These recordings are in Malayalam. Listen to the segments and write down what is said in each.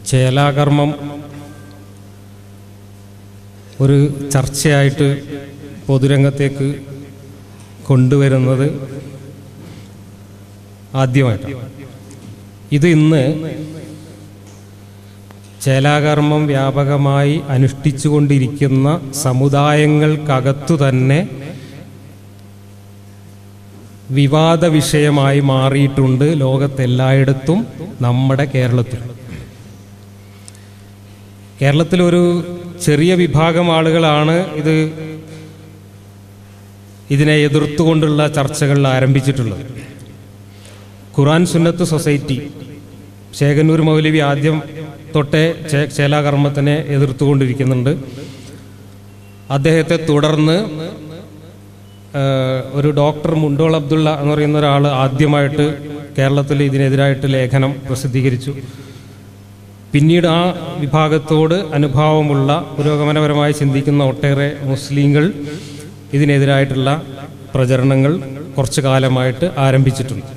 ചേലാകർമ്മം ഒരു ചർച്ചയായിട്ട് പൊതുരംഗത്തേക്ക് കൊണ്ടുവരുന്നത് ആദ്യമായിട്ടാണ് ഇത് ഇന്ന് ചേലാകർമ്മം വ്യാപകമായി അനുഷ്ഠിച്ചുകൊണ്ടിരിക്കുന്ന സമുദായങ്ങൾക്കകത്തു തന്നെ വിവാദ വിഷയമായി മാറിയിട്ടുണ്ട് ലോകത്തെല്ലായിടത്തും നമ്മുടെ കേരളത്തിൽ കേരളത്തിലൊരു ചെറിയ വിഭാഗം ആളുകളാണ് ഇത് ഇതിനെ എതിർത്തുകൊണ്ടുള്ള ചർച്ചകൾ ആരംഭിച്ചിട്ടുള്ളത് ഖുറാൻ സുന്നത്ത് സൊസൈറ്റി ശേഖന്നൂർ മൗലവി ആദ്യം തൊട്ടേ ചേ- ചേലാകർമ്മത്തിനെ എതിർത്തുകൊണ്ടിരിക്കുന്നുണ്ട് അദ്ദേഹത്തെ തുടർന്ന് ആ, ഒരു ഡോക്ടർ മുണ്ടോൾ അബ്ദുള്ള എന്ന് പറയുന്ന ഒരാൾ ആദ്യമായിട്ട് കേരളത്തിൽ ഇതിനെതിരായിട്ട് ലേഖനം പ്രസിദ്ധീകരിച്ചു പിന്നീട് ആ വിഭാഗത്തോട് അനുഭാവമുള്ള പുരോഗമനപരമായി ചിന്തിക്കുന്ന ഒട്ടേറെ മുസ്ലിങ്ങൾ ഇതിനെതിരായിട്ടുള്ള പ്രചരണങ്ങൾ കുറച്ചു കാലമായിട്ട് ആരംഭിച്ചിട്ടുണ്ട്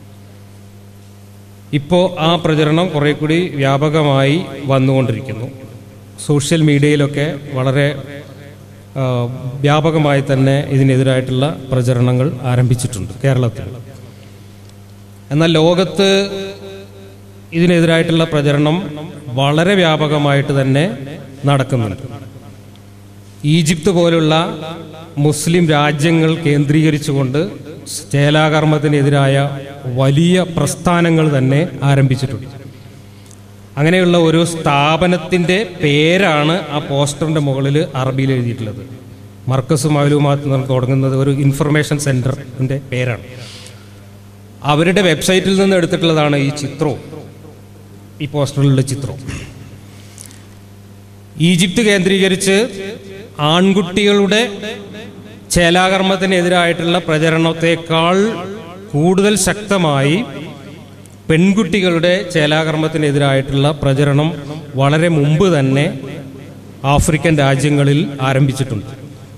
ഇപ്പോൾ ആ പ്രചരണം കുറെ കൂടി വ്യാപകമായി വന്നുകൊണ്ടിരിക്കുന്നു സോഷ്യൽ മീഡിയയിലൊക്കെ വളരെ ആ, വ്യാപകമായി തന്നെ ഇതിനെതിരായിട്ടുള്ള പ്രചരണങ്ങൾ ആരംഭിച്ചിട്ടുണ്ട് കേരളത്തിൽ എന്നാൽ ലോകത്ത് ഇതിനെതിരായിട്ടുള്ള പ്രചരണം വളരെ വ്യാപകമായിട്ട് തന്നെ നടക്കുന്നുണ്ട് ഈജിപ്ത് പോലുള്ള മുസ്ലിം രാജ്യങ്ങൾ കേന്ദ്രീകരിച്ചുകൊണ്ട് ചേലാകർമ്മത്തിനെതിരായ വലിയ പ്രസ്ഥാനങ്ങൾ തന്നെ ആരംഭിച്ചിട്ടുണ്ട് അങ്ങനെയുള്ള ഒരു സ്ഥാപനത്തിന്റെ പേരാണ് ആ പോസ്റ്ററിന്റെ മുകളിൽ അറബിയിൽ എഴുതിയിട്ടുള്ളത് മർക്കസ് മൗലൂമാത്ത് എന്ന് തുടങ്ങുന്നത് ഒരു ഇൻഫർമേഷൻ സെന്ററിന്റെ പേരാണ് അവരുടെ വെബ്സൈറ്റിൽ നിന്ന് എടുത്തിട്ടുള്ളതാണ് ഈ ചിത്രവും ഈ പോസ്റ്ററിലുള്ള ചിത്രവും ഈജിപ്ത് കേന്ദ്രീകരിച്ച് ആൺകുട്ടികളുടെ ചേലാകർമ്മത്തിനെതിരായിട്ടുള്ള പ്രചരണത്തെക്കാൾ കൂടുതൽ ശക്തമായി പെൺകുട്ടികളുടെ ചേലാകർമ്മത്തിനെതിരായിട്ടുള്ള പ്രചരണം വളരെ മുമ്പ് തന്നെ ആഫ്രിക്കൻ രാജ്യങ്ങളിൽ ആരംഭിച്ചിട്ടുണ്ട്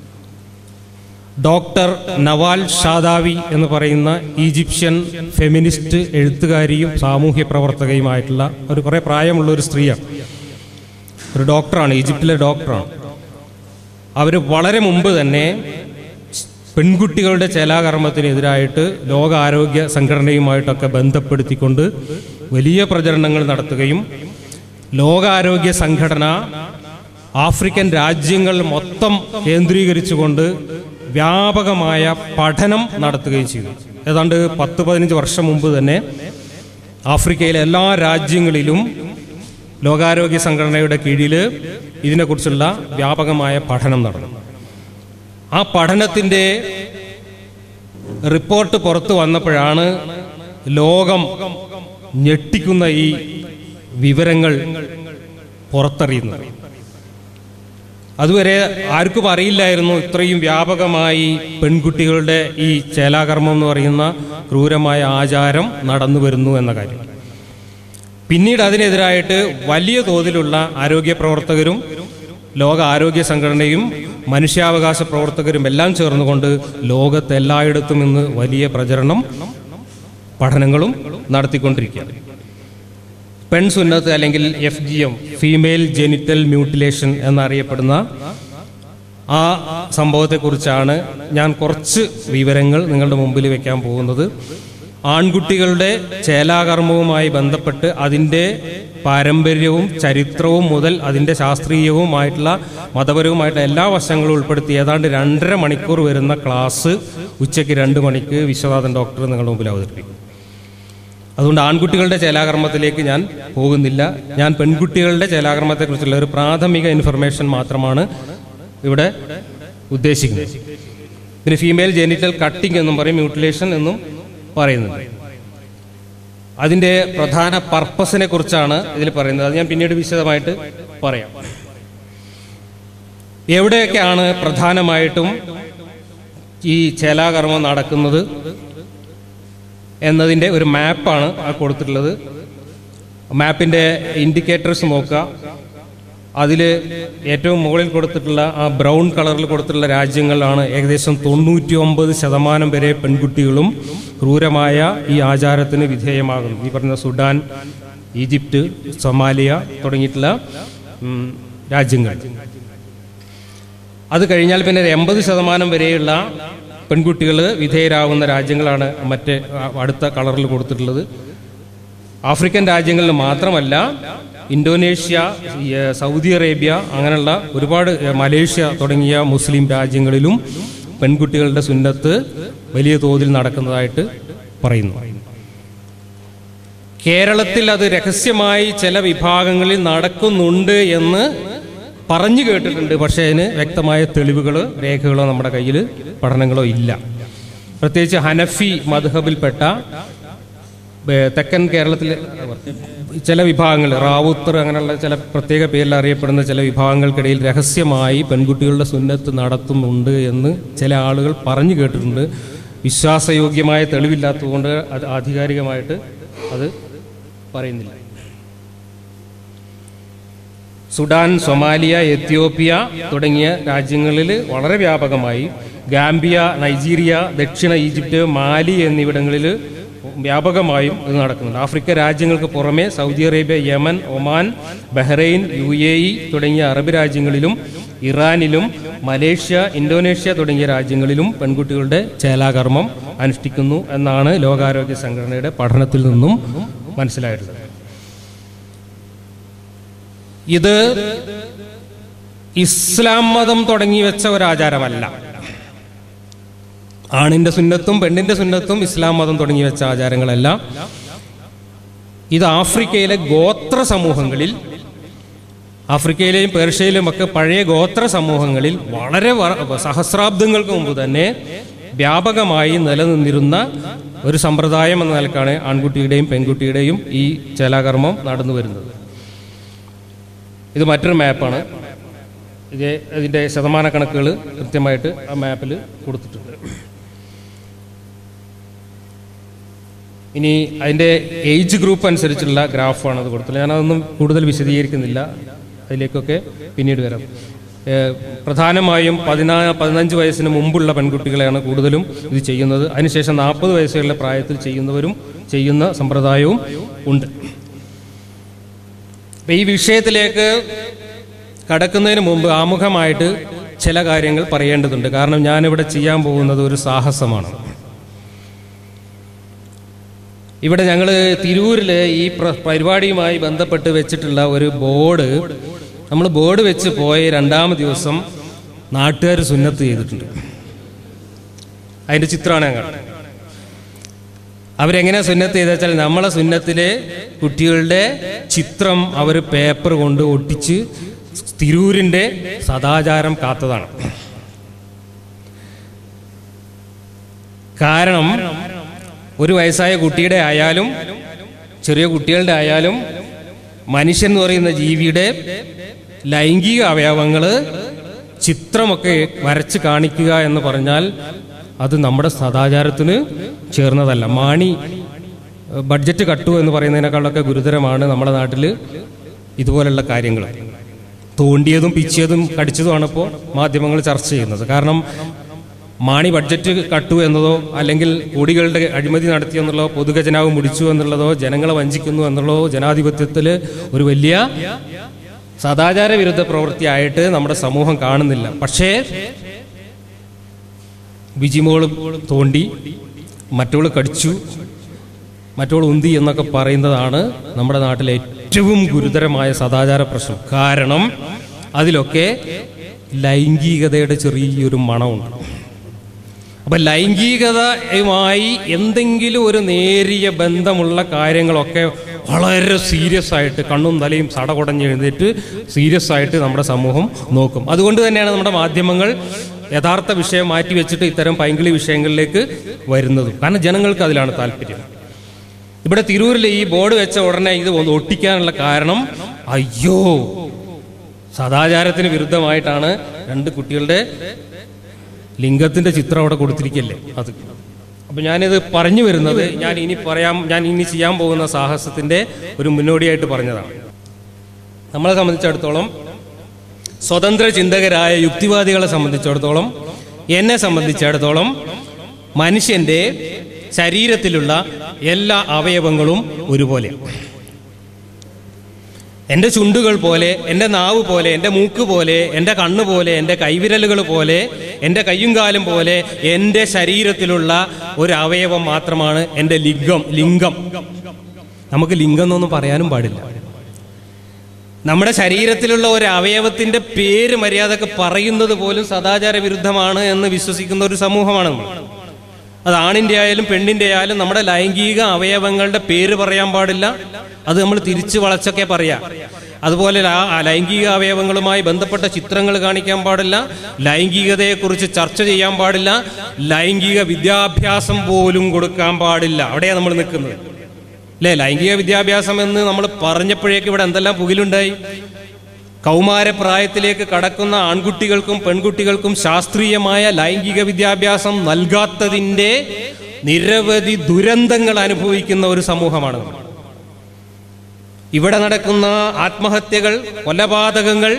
ഡോക്ടർ നവാൽ ഷാദാവി എന്ന് പറയുന്ന ഈജിപ്ഷ്യൻ ഫെമിനിസ്റ്റ് എഴുത്തുകാരിയും സാമൂഹ്യ പ്രവർത്തകയുമായിട്ടുള്ള ഒരു കുറേ പ്രായമുള്ള ഒരു സ്ത്രീയാണ് ഒരു ഡോക്ടറാണ് ഈജിപ്തിലെ ഡോക്ടറാണ് അവർ വളരെ മുമ്പ് തന്നെ പെൺകുട്ടികളുടെ ചേലാകർമ്മത്തിനെതിരായിട്ട് ലോകാരോഗ്യ സംഘടനയുമായിട്ടൊക്കെ ബന്ധപ്പെടുത്തിക്കൊണ്ട് വലിയ പ്രചരണങ്ങൾ നടത്തുകയും ലോകാരോഗ്യ സംഘടന ആഫ്രിക്കൻ രാജ്യങ്ങൾ മൊത്തം കേന്ദ്രീകരിച്ചുകൊണ്ട് വ്യാപകമായ പഠനം നടത്തുകയും ചെയ്തു ഏതാണ്ട് പത്ത് പതിനഞ്ച് വർഷം മുമ്പ് തന്നെ ആഫ്രിക്കയിലെ എല്ലാ രാജ്യങ്ങളിലും ലോകാരോഗ്യ സംഘടനയുടെ കീഴിൽ ഇതിനെക്കുറിച്ചുള്ള വ്യാപകമായ പഠനം നടന്നു ആ പഠനത്തിൻ്റെ റിപ്പോർട്ട് പുറത്തു വന്നപ്പോഴാണ് ലോകം ഞെട്ടിക്കുന്ന ഈ വിവരങ്ങൾ പുറത്തറിയുന്നത് അതുവരെ ആർക്കും അറിയില്ലായിരുന്നു ഇത്രയും വ്യാപകമായി പെൺകുട്ടികളുടെ ഈ ചേലാകർമ്മം എന്ന് പറയുന്ന ക്രൂരമായ ആചാരം നടന്നു വരുന്നു എന്ന കാര്യം പിന്നീട് അതിനെതിരായിട്ട് വലിയ തോതിലുള്ള ആരോഗ്യ പ്രവർത്തകരും ലോക ആരോഗ്യ സംഘടനയും മനുഷ്യാവകാശ പ്രവർത്തകരും എല്ലാം ചേർന്നുകൊണ്ട് ലോകത്ത് എല്ലായിടത്തും ഇന്ന് വലിയ പ്രചരണം പഠനങ്ങളും നടത്തിക്കൊണ്ടിരിക്കുകയാണ് പെൺ സുന്നത്ത് അല്ലെങ്കിൽ F G M female genital mutilation എന്നറിയപ്പെടുന്ന ആ സംഭവത്തെക്കുറിച്ചാണ് ഞാൻ കുറച്ച് വിവരങ്ങൾ നിങ്ങളുടെ മുമ്പിൽ വെക്കാൻ പോകുന്നത് ആൺകുട്ടികളുടെ ചേലാകർമ്മവുമായി ബന്ധപ്പെട്ട് അതിൻ്റെ പാരമ്പര്യവും ചരിത്രവും മുതൽ അതിൻ്റെ ശാസ്ത്രീയവുമായിട്ടുള്ള മതപരവുമായിട്ടുള്ള എല്ലാ വശങ്ങളും ഉൾപ്പെടുത്തി ഏതാണ്ട് രണ്ടര മണിക്കൂർ വരുന്ന ക്ലാസ് ഉച്ചയ്ക്ക് രണ്ട് മണിക്ക് വിശ്വനാഥൻ ഡോക്ടർ നിങ്ങളുടെ മുമ്പിൽ അവതരിപ്പിക്കും അതുകൊണ്ട് ആൺകുട്ടികളുടെ ചേലാകർമ്മത്തിലേക്ക് ഞാൻ പോകുന്നില്ല ഞാൻ പെൺകുട്ടികളുടെ ചേലാകർമ്മത്തെക്കുറിച്ചുള്ള ഒരു പ്രാഥമിക ഇൻഫർമേഷൻ മാത്രമാണ് ഇവിടെ ഉദ്ദേശിക്കുന്നത് പിന്നെ ഫീമെയിൽ ജെനിറ്റൽ കട്ടിംഗ് എന്നും പറയും മ്യൂട്ടിലേഷൻ എന്നും പറയുന്നുണ്ട് അതിൻ്റെ പ്രധാന പർപ്പസിനെ കുറിച്ചാണ് ഇതിൽ പറയുന്നത് അത് ഞാൻ പിന്നീട് വിശദമായിട്ട് പറയാം എവിടെയൊക്കെയാണ് പ്രധാനമായിട്ടും ഈ ചേലാകർമ്മം നടക്കുന്നത് എന്നതിൻ്റെ ഒരു മാപ്പാണ് ആ കൊടുത്തിട്ടുള്ളത് മാപ്പിൻ്റെ ഇൻഡിക്കേറ്റേഴ്സ് നോക്കുക അതിൽ ഏറ്റവും മുകളിൽ കൊടുത്തിട്ടുള്ള ആ ബ്രൗൺ കളറിൽ കൊടുത്തിട്ടുള്ള രാജ്യങ്ങളിലാണ് ഏകദേശം തൊണ്ണൂറ്റി ഒമ്പത് ശതമാനം വരെ പെൺകുട്ടികളും ക്രൂരമായ ഈ ആചാരത്തിന് വിധേയമാകുന്നു ഈ പറഞ്ഞ സുഡാൻ ഈജിപ്റ്റ് സൊമാലിയ തുടങ്ങിയിട്ടുള്ള ഉം, രാജ്യങ്ങൾ അത് കഴിഞ്ഞാൽ പിന്നെ ഒരു എൺപത് ശതമാനം വരെയുള്ള പെൺകുട്ടികൾ വിധേയരാകുന്ന രാജ്യങ്ങളാണ് മറ്റ് ആ, അടുത്ത കളറിൽ കൊടുത്തിട്ടുള്ളത് ആഫ്രിക്കൻ രാജ്യങ്ങളിൽ മാത്രമല്ല ഇന്തോനേഷ്യ ഈ, ഏ, സൗദി അറേബ്യ അങ്ങനെയുള്ള ഒരുപാട് ഏ, മലേഷ്യ തുടങ്ങിയ മുസ്ലിം രാജ്യങ്ങളിലും പെൺകുട്ടികളുടെ സുന്നത്ത് വലിയ തോതിൽ നടക്കുന്നതായിട്ട് പറയുന്നു കേരളത്തിൽ അത് രഹസ്യമായി ചില വിഭാഗങ്ങളിൽ നടക്കുന്നുണ്ട് എന്ന് പറഞ്ഞു കേട്ടിട്ടുണ്ട് പക്ഷേ അതിന് വ്യക്തമായ തെളിവുകളോ രേഖകളോ നമ്മുടെ കയ്യിൽ പഠനങ്ങളോ ഇല്ല പ്രത്യേകിച്ച് ഹനഫി മധുഹബിൽപ്പെട്ട ഏ, തെക്കൻ കേരളത്തിലെ ചില വിഭാഗങ്ങൾ റാവുത്തർ അങ്ങനെയുള്ള ചില പ്രത്യേക പേരിൽ അറിയപ്പെടുന്ന ചില വിഭാഗങ്ങൾക്കിടയിൽ രഹസ്യമായി പെൺകുട്ടികളുടെ സുന്നത്ത് നടത്തുന്നുണ്ട് എന്ന് ചില ആളുകൾ പറഞ്ഞു കേട്ടിട്ടുണ്ട് വിശ്വാസയോഗ്യമായ തെളിവില്ലാത്തതുകൊണ്ട് അത് ആധികാരികമായിട്ട് അത് പറയുന്നില്ല സുഡാൻ സൊമാലിയ എത്യോപ്യ തുടങ്ങിയ രാജ്യങ്ങളിൽ വളരെ വ്യാപകമായി ഗാംബിയ നൈജീരിയ ദക്ഷിണ ഈജിപ്റ്റ് മാലി എന്നിവിടങ്ങളിൽ വ്യാപകമായും ഇത് നടക്കുന്നുണ്ട് ആഫ്രിക്ക രാജ്യങ്ങൾക്ക് പുറമെ Saudi Arabia Yemen Oman Bahrain U A E തുടങ്ങിയ അറബ് രാജ്യങ്ങളിലും ഇറാനിലും മലേഷ്യ ഇന്തോനേഷ്യ തുടങ്ങിയ രാജ്യങ്ങളിലും പെൺകുട്ടികളുടെ ചേലാകർമ്മം അനുഷ്ഠിക്കുന്നു എന്നാണ് ലോകാരോഗ്യ സംഘടനയുടെ പഠനത്തിൽ നിന്നും മനസ്സിലായിട്ടുള്ളത് ഇത് ഇസ്ലാം മതം തുടങ്ങി വെച്ച ഒരു ആചാരമല്ല ആണിന്റെ സുന്നത്തും പെണ്ണിന്റെ സുന്നത്തും ഇസ്ലാം മതം തുടങ്ങി വെച്ച ആചാരങ്ങളല്ല ഇത് ആഫ്രിക്കയിലെ ഗോത്ര സമൂഹങ്ങളിൽ ആഫ്രിക്കയിലെയും പേർഷ്യയിലും ഒക്കെ പഴയ ഗോത്ര സമൂഹങ്ങളിൽ വളരെ വ- സഹസ്രാബ്ദങ്ങൾക്ക് മുമ്പ് തന്നെ വ്യാപകമായി നിലനിന്നിരുന്ന ഒരു സമ്പ്രദായം എന്ന നിലക്കാണ് ആൺകുട്ടിയുടെയും പെൺകുട്ടിയുടെയും ഈ ചേലാകർമ്മം നടന്നു വരുന്നത് ഇത് മറ്റൊരു മാപ്പാണ് ഇത് ഇതിൻ്റെ ശതമാന കണക്കുകൾ കൃത്യമായിട്ട് ആ മാപ്പിൽ കൊടുത്തിട്ടുണ്ട് ഇനി അതിൻ്റെ ഏജ് ഗ്രൂപ്പ് അനുസരിച്ചുള്ള ഗ്രാഫാണ് അത് കൊടുത്തുള്ളത് ഞാനതൊന്നും കൂടുതൽ വിശദീകരിക്കുന്നില്ല അതിലേക്കൊക്കെ പിന്നീട് വരാം ഏഹ് പ്രധാനമായും പതിനാ പതിനഞ്ച് വയസ്സിന് മുമ്പുള്ള പെൺകുട്ടികളെയാണ് കൂടുതലും ഇത് ചെയ്യുന്നത് അതിനുശേഷം നാൽപ്പത് വയസ്സുകളുടെ പ്രായത്തിൽ ചെയ്യുന്നവരും ചെയ്യുന്ന സമ്പ്രദായവും ഉണ്ട് അപ്പൊ ഈ വിഷയത്തിലേക്ക് കടക്കുന്നതിന് മുമ്പ് ആമുഖമായിട്ട് ചില കാര്യങ്ങൾ പറയേണ്ടതുണ്ട് കാരണം ഞാനിവിടെ ചെയ്യാൻ പോകുന്നത് ഒരു സാഹസമാണ് ഇവിടെ ഞങ്ങൾ തിരൂരിൽ ഈ പ്ര- പരിപാടിയുമായി ബന്ധപ്പെട്ട് വെച്ചിട്ടുള്ള ഒരു ബോർഡ് നമ്മൾ ബോർഡ് വെച്ച് പോയ രണ്ടാമത് ദിവസം നാട്ടുകാർ സുന്നത്ത് ചെയ്തിട്ടുണ്ട് അതിന്റെ ചിത്രമാണ് ഞാൻ കാണുന്നത് അവരെങ്ങനെ സുന്നത്ത് ചെയ്ത വെച്ചാൽ നമ്മളെ സുന്നത്തിലെ കുട്ടികളുടെ ചിത്രം അവർ പേപ്പർ കൊണ്ട് ഒട്ടിച്ച് തിരൂരിന്റെ സദാചാരം കാത്തതാണ് കാരണം ഒരു വയസ്സായ കുട്ടിയുടെ ആയാലും ചെറിയ കുട്ടികളുടെ ആയാലും മനുഷ്യൻ എന്ന് പറയുന്ന ജീവിയുടെ ലൈംഗിക അവയവങ്ങള് ചിത്രമൊക്കെ വരച്ച് കാണിക്കുക എന്ന് പറഞ്ഞാൽ അത് നമ്മുടെ സദാചാരത്തിന് ചേർന്നതല്ല മാണി ഏഹ്, ബഡ്ജറ്റ് കട്ടു എന്ന് പറയുന്നതിനേക്കാളൊക്കെ ഗുരുതരമാണ് നമ്മുടെ നാട്ടിൽ ഇതുപോലുള്ള കാര്യങ്ങൾ തോണ്ടിയതും പിച്ചിയതും കടിച്ചതുമാണ് ഇപ്പോൾ മാധ്യമങ്ങൾ ചർച്ച ചെയ്യുന്നത് കാരണം മാണി ബഡ്ജറ്റ് കട്ടു എന്നതോ അല്ലെങ്കിൽ കോടികളുടെ അഴിമതി നടത്തി എന്നുള്ളതോ പൊതുഖജനാവ് മുടിച്ചു എന്നുള്ളതോ ജനങ്ങളെ വഞ്ചിക്കുന്നു എന്നുള്ളതോ ജനാധിപത്യത്തിൽ ഒരു വലിയ സദാചാര വിരുദ്ധ പ്രവൃത്തിയായിട്ട് നമ്മുടെ സമൂഹം കാണുന്നില്ല പക്ഷേ ബിജിമോള് തോണ്ടി മറ്റോള് കടിച്ചു മറ്റോൾ ഉന്തി എന്നൊക്കെ പറയുന്നതാണ് നമ്മുടെ നാട്ടിലെ ഏറ്റവും ഗുരുതരമായ സദാചാര പ്രശ്നം കാരണം അതിലൊക്കെ ലൈംഗികതയുടെ ചെറിയൊരു മണമുണ്ട് അപ്പൊ ലൈംഗികതയുമായി എന്തെങ്കിലും ഒരു നേരിയ ബന്ധമുള്ള കാര്യങ്ങളൊക്കെ വളരെ സീരിയസ് ആയിട്ട് കണ്ണും തലയും സടകുടഞ്ഞ് എഴുന്നേറ്റ് സീരിയസ് ആയിട്ട് നമ്മുടെ സമൂഹം നോക്കും അതുകൊണ്ട് തന്നെയാണ് നമ്മുടെ മാധ്യമങ്ങൾ യഥാർത്ഥ വിഷയം മാറ്റി വെച്ചിട്ട് ഇത്തരം പൈങ്കിളി വിഷയങ്ങളിലേക്ക് വരുന്നതും കാരണം ജനങ്ങൾക്ക് അതിലാണ് താല്പര്യം ഇവിടെ തിരൂരിൽ ഈ ബോർഡ് വെച്ച ഉടനെ ഇത് ഒന്ന് ഒട്ടിക്കാനുള്ള കാരണം അയ്യോ സദാചാരത്തിന് വിരുദ്ധമായിട്ടാണ് രണ്ട് കുട്ടികളുടെ ലിംഗത്തിന്റെ ചിത്രം അവിടെ കൊടുത്തിരിക്കല്ലേ അത് അപ്പൊ ഞാനിത് പറഞ്ഞു വരുന്നത് ഞാൻ ഇനി പറയാം ഞാൻ ഇനി ചെയ്യാൻ പോകുന്ന സാഹസത്തിന്റെ ഒരു മുന്നോടിയായിട്ട് പറഞ്ഞതാണ് നമ്മളെ സംബന്ധിച്ചിടത്തോളം സ്വതന്ത്ര ചിന്തകരായ യുക്തിവാദികളെ സംബന്ധിച്ചിടത്തോളം എന്നെ സംബന്ധിച്ചിടത്തോളം മനുഷ്യന്റെ ശരീരത്തിലുള്ള എല്ലാ അവയവങ്ങളും ഒരുപോലെ എൻ്റെ ചുണ്ടുകൾ പോലെ എൻ്റെ നാവ് പോലെ എൻ്റെ മൂക്ക് പോലെ എൻ്റെ കണ്ണ് പോലെ എൻ്റെ കൈവിരലുകൾ പോലെ എൻ്റെ കയ്യും കാലും പോലെ എൻ്റെ ശരീരത്തിലുള്ള ഒരു അവയവം മാത്രമാണ് എൻ്റെ ലിംഗം ലിംഗം നമുക്ക് ലിംഗം എന്നൊന്നും പറയാനും പാടില്ല നമ്മുടെ ശരീരത്തിലുള്ള ഒരു അവയവത്തിന്റെ പേര് മര്യാദക്ക് പറയുന്നത് പോലും സദാചാര വിരുദ്ധമാണ് എന്ന് വിശ്വസിക്കുന്ന ഒരു സമൂഹമാണ് നമ്മൾ അത് ആണിന്റെ ആയാലും പെണ്ണിന്റെ ആയാലും നമ്മുടെ ലൈംഗിക അവയവങ്ങളുടെ പേര് പറയാൻ പാടില്ല അത് നമ്മൾ തിരിച്ചു വളച്ചൊക്കെ പറയാം അതുപോലെ ലാ- ആ ലൈംഗിക അവയവങ്ങളുമായി ബന്ധപ്പെട്ട ചിത്രങ്ങൾ കാണിക്കാൻ പാടില്ല ലൈംഗികതയെക്കുറിച്ച് ചർച്ച ചെയ്യാൻ പാടില്ല ലൈംഗിക വിദ്യാഭ്യാസം പോലും കൊടുക്കാൻ പാടില്ല അവിടെയാണ് നമ്മൾ നിൽക്കുന്നത് അല്ലേ ലൈംഗിക വിദ്യാഭ്യാസം എന്ന് നമ്മൾ പറഞ്ഞപ്പോഴേക്ക് ഇവിടെ എന്തെല്ലാം പുകിലുണ്ടായി കൗമാരപ്രായത്തിലേക്ക് കടക്കുന്ന ആൺകുട്ടികൾക്കും പെൺകുട്ടികൾക്കും ശാസ്ത്രീയമായ ലൈംഗിക വിദ്യാഭ്യാസം നൽകാത്തതിൻ്റെ നിരവധി ദുരന്തങ്ങൾ അനുഭവിക്കുന്ന ഒരു സമൂഹമാണ് നമ്മൾ ഇവിടെ നടക്കുന്ന ആത്മഹത്യകൾ കൊലപാതകങ്ങൾ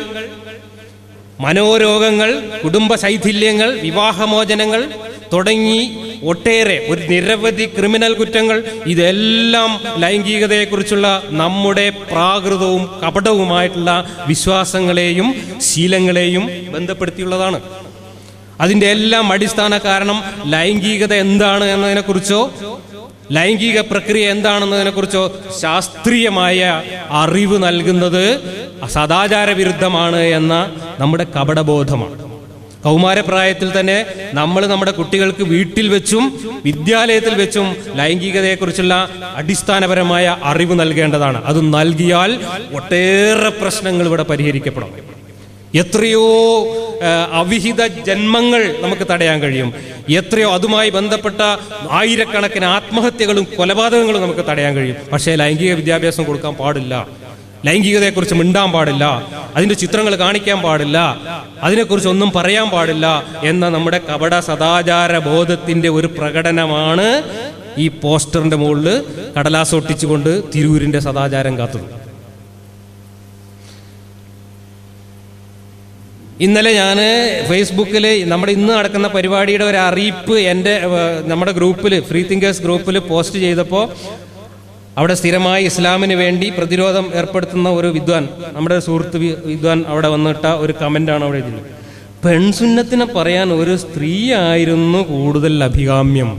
മനോരോഗങ്ങൾ കുടുംബ ശൈഥില്യങ്ങൾ വിവാഹമോചനങ്ങൾ തുടങ്ങി ഒട്ടേറെ ഒരു നിരവധി ക്രിമിനൽ കുറ്റങ്ങൾ ഇതെല്ലാം ലൈംഗികതയെക്കുറിച്ചുള്ള നമ്മുടെ പ്രാകൃതവും കപടവുമായിട്ടുള്ള വിശ്വാസങ്ങളെയും ശീലങ്ങളെയും ബന്ധപ്പെടുത്തിയുള്ളതാണ് അതിൻ്റെ എല്ലാം അടിസ്ഥാന കാരണം ലൈംഗികത എന്താണ് എന്നതിനെക്കുറിച്ചോ ലൈംഗിക പ്രക്രിയ എന്താണെന്നതിനെക്കുറിച്ചോ ശാസ്ത്രീയമായ അറിവ് നൽകുന്നത് സദാചാര വിരുദ്ധമാണ് എന്ന നമ്മുടെ കപടബോധമാണ് കൗമാരപ്രായത്തിൽ തന്നെ നമ്മൾ നമ്മുടെ കുട്ടികൾക്ക് വീട്ടിൽ വെച്ചും വിദ്യാലയത്തിൽ വെച്ചും ലൈംഗികതയെക്കുറിച്ചുള്ള അടിസ്ഥാനപരമായ അറിവ് നൽകേണ്ടതാണ് അത് നൽകിയാൽ ഒട്ടേറെ പ്രശ്നങ്ങൾ ഇവിടെ പരിഹരിക്കപ്പെടും എത്രയോ ആ, അവിഹിത ജന്മങ്ങൾ നമുക്ക് തടയാൻ കഴിയും എത്രയോ അതുമായി ബന്ധപ്പെട്ട ആയിരക്കണക്കിന് ആത്മഹത്യകളും കൊലപാതകങ്ങളും നമുക്ക് തടയാൻ കഴിയും പക്ഷേ ലൈംഗിക വിദ്യാഭ്യാസം കൊടുക്കാൻ പാടില്ല ലൈംഗികതയെക്കുറിച്ച് മിണ്ടാൻ പാടില്ല അതിന്റെ ചിത്രങ്ങൾ കാണിക്കാൻ പാടില്ല അതിനെക്കുറിച്ച് ഒന്നും പറയാൻ പാടില്ല എന്ന നമ്മുടെ കപട സദാചാര ബോധത്തിന്റെ ഒരു പ്രകടനമാണ് ഈ പോസ്റ്ററിന്റെ മുകളിൽ കടലാസ് ഒട്ടിച്ചുകൊണ്ട് തിരൂരിന്റെ സദാചാരം കാത്തത് ഇന്നലെ ഞാൻ ഫേസ്ബുക്കിൽ നമ്മുടെ ഇന്ന് നടക്കുന്ന പരിപാടിയുടെ ഒരു അറിയിപ്പ് എൻ്റെ ഏഹ്, നമ്മുടെ ഗ്രൂപ്പിൽ ഫ്രീ തിങ്കേഴ്സ് ഗ്രൂപ്പിൽ പോസ്റ്റ് ചെയ്തപ്പോൾ അവിടെ സ്ഥിരമായി ഇസ്ലാമിന് വേണ്ടി പ്രതിരോധം ഏർപ്പെടുത്തുന്ന ഒരു വിദ്വാൻ നമ്മുടെ സുഹൃത്ത് വി- വിദ്വാൻ അവിടെ വന്നിട്ട ഒരു കമൻ്റാണ് അവിടെ ഇതിൽ പെൺസുന്നത്തിനെ പറയാൻ ഒരു സ്ത്രീ ആയിരുന്നു കൂടുതൽ അഭികാമ്യം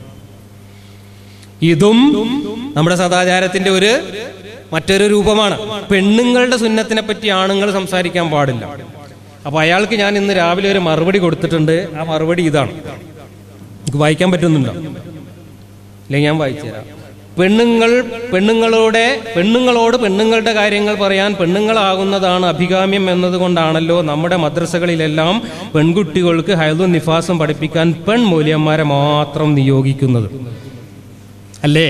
ഇതും നമ്മുടെ സദാചാരത്തിന്റെ ഒരു മറ്റൊരു രൂപമാണ് പെണ്ണുങ്ങളുടെ സുന്നത്തിനെ പറ്റി ആണുങ്ങൾ സംസാരിക്കാൻ പാടില്ല അപ്പൊ അയാൾക്ക് ഞാൻ ഇന്ന് രാവിലെ ഒരു മറുപടി കൊടുത്തിട്ടുണ്ട് ആ മറുപടി ഇതാണ് എനിക്ക് വായിക്കാൻ പറ്റുന്നുണ്ടോ അല്ലെങ്കിൽ ഞാൻ വായിച്ചു തരാം പെണ്ണുങ്ങൾ പെണ്ണുങ്ങളോടെ പെണ്ണുങ്ങളോട് പെണ്ണുങ്ങളുടെ കാര്യങ്ങൾ പറയാൻ പെണ്ണുങ്ങളാകുന്നതാണ് അഭികാമ്യം എന്നതുകൊണ്ടാണല്ലോ നമ്മുടെ മദ്രസകളിലെല്ലാം പെൺകുട്ടികൾക്ക് ഹൈദും നിഫാസും പഠിപ്പിക്കാൻ പെൺമൂല്യന്മാരെ മാത്രം നിയോഗിക്കുന്നത് അല്ലേ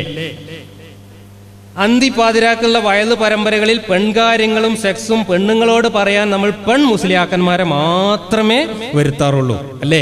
അന്തിപ്പാതിരാക്കുള്ള വയലു പരമ്പരകളിൽ പെൺകാര്യങ്ങളും സെക്സും പെണ്ണുങ്ങളോട് പറയാൻ നമ്മൾ പെൺ മുസ്ലിയാക്കന്മാരെ മാത്രമേ വരുത്താറുള്ളൂ അല്ലേ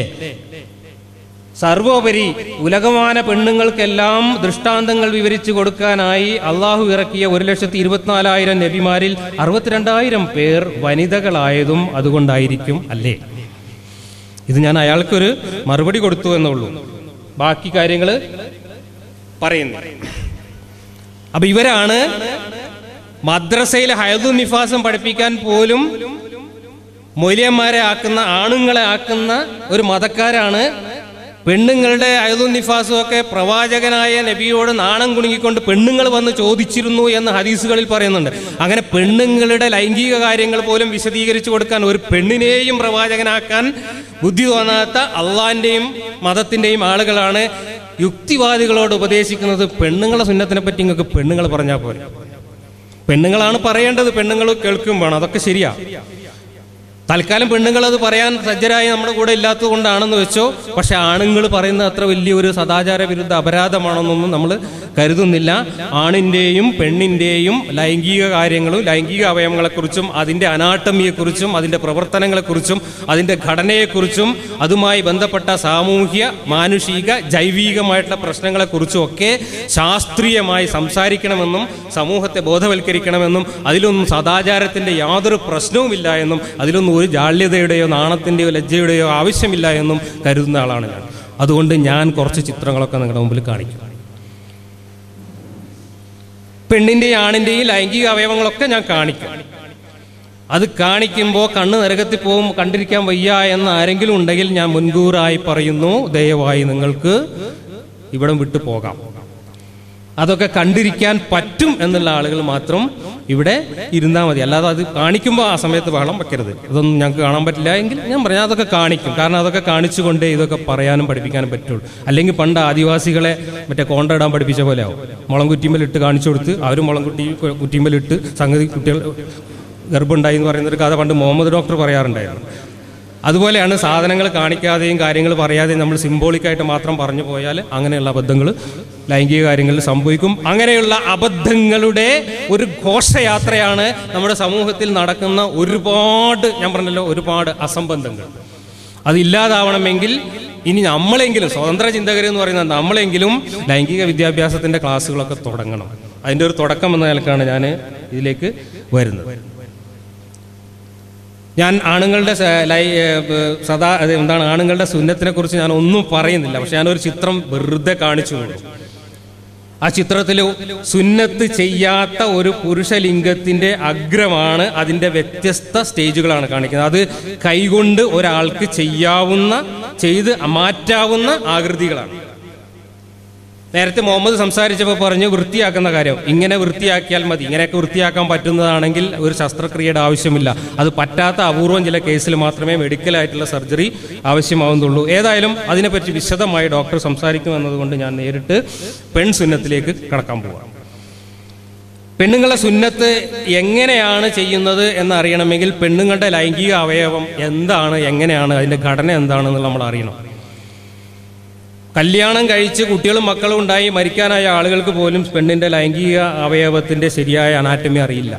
സർവോപരി ഉലകമാന പെണ്ണുങ്ങൾക്കെല്ലാം ദൃഷ്ടാന്തങ്ങൾ വിവരിച്ചു കൊടുക്കാനായി അള്ളാഹു ഇറക്കിയ ഒരു ലക്ഷത്തി ഇരുപത്തിനാലായിരം നബിമാരിൽ അറുപത്തിരണ്ടായിരം പേർ വനിതകളായതും അതുകൊണ്ടായിരിക്കും അല്ലേ ഇത് ഞാൻ അയാൾക്കൊരു മറുപടി കൊടുത്തു എന്നുള്ളൂ ബാക്കി കാര്യങ്ങൾ പറയുന്നു അപ്പൊ ഇവരാണ് മദ്രസയിൽ ഹയദു നിഫാസം പഠിപ്പിക്കാൻ പോലും മൊലിയന്മാരെ ആക്കുന്ന ആണുങ്ങളെ ആക്കുന്ന ഒരു മതക്കാരാണ് പെണ്ണുങ്ങളുടെ അയതും നിഫാസും ഒക്കെ പ്രവാചകനായ നബിയോട് നാണം കുണുങ്ങിക്കൊണ്ട് പെണ്ണുങ്ങൾ വന്ന് ചോദിച്ചിരുന്നു എന്ന് ഹദീസുകളിൽ പറയുന്നുണ്ട് അങ്ങനെ പെണ്ണുങ്ങളുടെ ലൈംഗിക കാര്യങ്ങൾ പോലും വിശദീകരിച്ചു കൊടുക്കാൻ ഒരു പെണ്ണിനെയും പ്രവാചകനാക്കാൻ ബുദ്ധി തോന്നാത്ത അള്ളാന്റെയും മതത്തിന്റെയും ആളുകളാണ് യുക്തിവാദികളോട് ഉപദേശിക്കുന്നത് പെണ്ണുങ്ങളെ സുന്നത്തിനെ പറ്റി നിങ്ങൾക്ക് പെണ്ണുങ്ങൾ പറഞ്ഞാൽ പോരെ പെണ്ണുങ്ങളാണ് പറയേണ്ടത് പെണ്ണുങ്ങൾ കേൾക്കും വേണം അതൊക്കെ ശരിയാ തൽക്കാലം പെണ്ണുങ്ങൾ അത് പറയാൻ സജ്ജരായി നമ്മുടെ കൂടെ ഇല്ലാത്തത് കൊണ്ടാണെന്ന് വെച്ചോ പക്ഷെ ആണുങ്ങൾ പറയുന്നത് അത്ര വലിയൊരു സദാചാര വിരുദ്ധ അപരാധമാണെന്നൊന്നും നമ്മൾ കരുതുന്നില്ല ആണിൻ്റെയും പെണ്ണിൻ്റെയും ലൈംഗിക കാര്യങ്ങളും ലൈംഗിക അവയവങ്ങളെക്കുറിച്ചും അതിൻ്റെ അനാട്ടമിയെക്കുറിച്ചും അതിൻ്റെ പ്രവർത്തനങ്ങളെക്കുറിച്ചും അതിൻ്റെ ഘടനയെക്കുറിച്ചും അതുമായി ബന്ധപ്പെട്ട സാമൂഹ്യ മാനുഷിക ജൈവികമായിട്ടുള്ള പ്രശ്നങ്ങളെക്കുറിച്ചും ഒക്കെ ശാസ്ത്രീയമായി സംസാരിക്കണമെന്നും സമൂഹത്തെ ബോധവൽക്കരിക്കണമെന്നും അതിലൊന്നും സദാചാരത്തിൻ്റെ യാതൊരു പ്രശ്നവുമില്ല എന്നും അതിലൊന്നും ഒരു ജാള്യതയുടെയോ നാണത്തിൻ്റെയോ ലജ്ജയുടെയോ ആവശ്യമില്ല എന്നും കരുതുന്ന ആളാണ് ഞാൻ അതുകൊണ്ട് ഞാൻ കുറച്ച് ചിത്രങ്ങളൊക്കെ നിങ്ങളുടെ മുമ്പിൽ കാണിക്കും പെണ്ണിൻ്റെയും ആണിൻ്റെയും ലൈംഗിക അവയവങ്ങളൊക്കെ ഞാൻ കാണിക്കും അത് കാണിക്കുമ്പോൾ കണ്ണ് നരകത്തിൽ പോവും കണ്ടിരിക്കാൻ വയ്യ എന്ന് ആരെങ്കിലും ഉണ്ടെങ്കിൽ ഞാൻ മുൻകൂറായി പറയുന്നു ദയവായി നിങ്ങൾക്ക് ഇവിടം വിട്ടു പോകാം അതൊക്കെ കണ്ടിരിക്കാൻ പറ്റും എന്നുള്ള ആളുകൾ മാത്രം ഇവിടെ ഇരുന്നാൽ മതി അല്ലാതെ അത് കാണിക്കുമ്പോൾ ആ സമയത്ത് ബഹളം വെക്കരുത് ഇതൊന്നും ഞങ്ങൾക്ക് കാണാൻ പറ്റില്ല എങ്കിൽ ഞാൻ പറയാം അതൊക്കെ കാണിക്കും കാരണം അതൊക്കെ കാണിച്ചുകൊണ്ടേ ഇതൊക്കെ പറയാനും പഠിപ്പിക്കാനും പറ്റുള്ളൂ അല്ലെങ്കിൽ പണ്ട് ആദിവാസികളെ മറ്റേ കോണ്ട ഇടാൻ പഠിപ്പിച്ച പോലെ ആവും മുളം കുറ്റിമ്മലിട്ട് കാണിച്ചു കൊടുത്ത് അവരും മുളം കുറ്റി കുറ്റിമ്മലിട്ട് സംഗതി കുട്ടികൾ ഗർഭമുണ്ടായി എന്ന് പറയുന്ന ഒരു കഥ പണ്ട് മുഹമ്മദ് ഡോക്ടർ പറയാറുണ്ടായിരുന്നു അതുപോലെയാണ് സാധനങ്ങൾ കാണിക്കാതെയും കാര്യങ്ങൾ പറയാതെയും നമ്മൾ സിംബോളിക്കായിട്ട് മാത്രം പറഞ്ഞു പോയാൽ അങ്ങനെയുള്ള അബദ്ധങ്ങൾ ലൈംഗിക കാര്യങ്ങളിൽ സംഭവിക്കും അങ്ങനെയുള്ള അബദ്ധങ്ങളുടെ ഒരു ഘോഷയാത്രയാണ് നമ്മുടെ സമൂഹത്തിൽ നടക്കുന്ന ഒരുപാട് ഞാൻ പറഞ്ഞല്ലോ ഒരുപാട് അസംബന്ധങ്ങൾ അതില്ലാതാവണമെങ്കിൽ ഇനി നമ്മളെങ്കിലും സ്വതന്ത്ര ചിന്തകർ എന്ന് പറയുന്ന നമ്മളെങ്കിലും ലൈംഗിക വിദ്യാഭ്യാസത്തിന്റെ ക്ലാസ്സുകളൊക്കെ തുടങ്ങണം അതിന്റെ ഒരു തുടക്കം എന്ന നിലക്കാണ് ഞാൻ ഇതിലേക്ക് വരുന്നത് ഞാൻ ആണുങ്ങളുടെ സ- ലൈ- ഏ, ബ- സദാ അത് എന്താണ് ആണുങ്ങളുടെ സുന്നത്തിനെ കുറിച്ച് ഞാൻ ഒന്നും പറയുന്നില്ല പക്ഷെ ഞാനൊരു ചിത്രം വെറുതെ കാണിച്ചു കൊടുക്കും ആ ചിത്രത്തിൽ സുന്നത്ത് ചെയ്യാത്ത ഒരു പുരുഷലിംഗത്തിന്റെ അഗ്രമാണ് അതിന്റെ വ്യത്യസ്ത സ്റ്റേജുകളാണ് കാണിക്കുന്നത് അത് കൈകൊണ്ട് ഒരാൾക്ക് ചെയ്യാവുന്ന ചെയ്ത് മാറ്റാവുന്ന ആകൃതികളാണ് നേരത്തെ മുഹമ്മദ് സംസാരിച്ചപ്പോൾ പറഞ്ഞു വൃത്തിയാക്കുന്ന കാര്യം ഇങ്ങനെ വൃത്തിയാക്കിയാൽ മതി ഇങ്ങനെയൊക്കെ വൃത്തിയാക്കാൻ പറ്റുന്നതാണെങ്കിൽ ഒരു ശസ്ത്രക്രിയയുടെ ആവശ്യമില്ല അത് പറ്റാത്ത അപൂർവം ചില കേസിൽ മാത്രമേ മെഡിക്കലായിട്ടുള്ള സർജറി ആവശ്യമാവുന്നുള്ളൂ ഏതായാലും അതിനെപ്പറ്റി വിശദമായി ഡോക്ടർ സംസാരിക്കും എന്നതുകൊണ്ട് ഞാൻ നേരിട്ട് പെൺ സുന്നത്തിലേക്ക് കടക്കാൻ പോവാം പെണ്ണുങ്ങളുടെ സുന്നത്ത് എങ്ങനെയാണ് ചെയ്യുന്നത് എന്നറിയണമെങ്കിൽ പെണ്ണുങ്ങളുടെ ലൈംഗിക അവയവം എന്താണ് എങ്ങനെയാണ് അതിന്റെ ഘടന എന്താണെന്ന് നമ്മൾ അറിയണം കല്യാണം കഴിച്ച് കുട്ടികളും മക്കളും ഉണ്ടായി മരിക്കാനായ ആളുകൾക്ക് പോലും പെണ്ണിന്റെ ലൈംഗിക അവയവത്തിന്റെ ശരിയായ അനാറ്റമി അറിയില്ല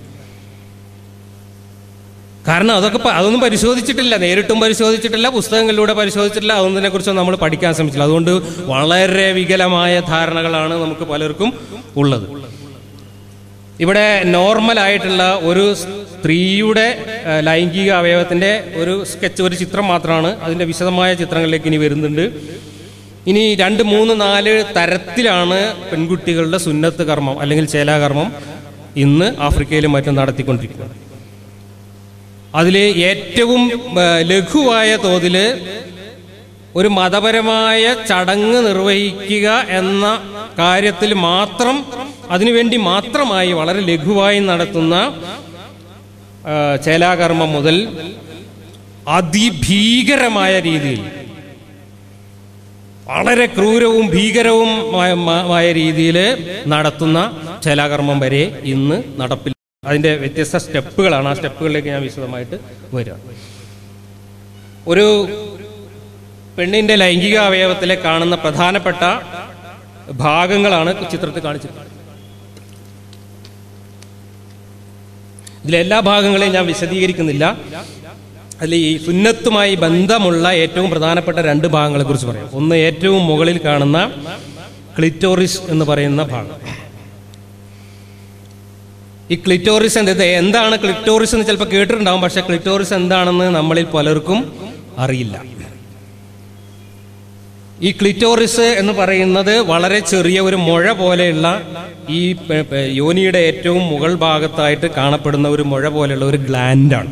കാരണം അതൊക്കെ പ- അതൊന്നും പരിശോധിച്ചിട്ടില്ല നേരിട്ടും പരിശോധിച്ചിട്ടില്ല പുസ്തകങ്ങളിലൂടെ പരിശോധിച്ചിട്ടില്ല അതൊന്നിനെ കുറിച്ച് നമ്മൾ പഠിക്കാൻ ശ്രമിച്ചില്ല അതുകൊണ്ട് വളരെ വികലമായ ധാരണകളാണ് നമുക്ക് പലർക്കും ഉള്ളത് ഇവിടെ നോർമൽ ആയിട്ടുള്ള ഒരു സ്ത്രീയുടെ ഏഹ്, ലൈംഗിക അവയവത്തിന്റെ ഒരു സ്കെച്ച് ഒരു ചിത്രം മാത്രമാണ് അതിന്റെ വിശദമായ ചിത്രങ്ങളിലേക്ക് ഇനി വരുന്നുണ്ട് ഇനി രണ്ട് മൂന്ന് നാല് തരത്തിലാണ് പെൺകുട്ടികളുടെ സുന്നത്ത് കർമ്മം അല്ലെങ്കിൽ ചേലാകർമ്മം ഇന്ന് ആഫ്രിക്കയിലും മറ്റും നടത്തിക്കൊണ്ടിരിക്കുന്നത് അതിൽ ഏറ്റവും ഏഹ്, ലഘുവായ തോതിൽ ഒരു മതപരമായ ചടങ്ങ് നിർവഹിക്കുക എന്ന കാര്യത്തിൽ മാത്രം അതിനുവേണ്ടി മാത്രമായി വളരെ ലഘുവായി നടത്തുന്ന ആ, ചേലാകർമ്മം മുതൽ അതിഭീകരമായ രീതിയിൽ വളരെ ക്രൂരവും ഭീകരവുമായ രീതിയിൽ നടത്തുന്ന ചേലാകർമ്മം വരെ ഇന്ന് നടപ്പിൽ അതിന്റെ വ്യത്യസ്ത സ്റ്റെപ്പുകളാണ് ആ സ്റ്റെപ്പുകളിലേക്ക് ഞാൻ വിശദമായിട്ട് വരിക ഒരു പെണ്ണിന്റെ ലൈംഗിക അവയവത്തിലെ കാണുന്ന പ്രധാനപ്പെട്ട ഭാഗങ്ങളാണ് ചിത്രത്തിൽ കാണിച്ചിട്ടുള്ളത് ഇതിലെല്ലാ ഭാഗങ്ങളെയും ഞാൻ വിശദീകരിക്കുന്നില്ല അതിൽ ഈ സുന്നത്തുമായി ബന്ധമുള്ള ഏറ്റവും പ്രധാനപ്പെട്ട രണ്ട് ഭാഗങ്ങളെ കുറിച്ച് പറയാം ഒന്ന് ഏറ്റവും മുകളിൽ കാണുന്ന ക്ലിറ്റോറിസ് എന്ന് പറയുന്ന ഭാഗം ഈ ക്ലിറ്റോറിസ് എന്ത് എന്താണ് ക്ലിറ്റോറിസ് എന്ന് ചിലപ്പോൾ കേട്ടിട്ടുണ്ടാവും പക്ഷെ ക്ലിറ്റോറിസ് എന്താണെന്ന് നമ്മളിൽ പലർക്കും അറിയില്ല ഈ ക്ലിറ്റോറിസ് എന്ന് പറയുന്നത് വളരെ ചെറിയ ഒരു മുഴ പോലെയുള്ള ഈ പെ- പെ- യോനിയുടെ ഏറ്റവും മുകൾ ഭാഗത്തായിട്ട് കാണപ്പെടുന്ന ഒരു മുഴ പോലെയുള്ള ഒരു ഗ്ലാൻഡാണ്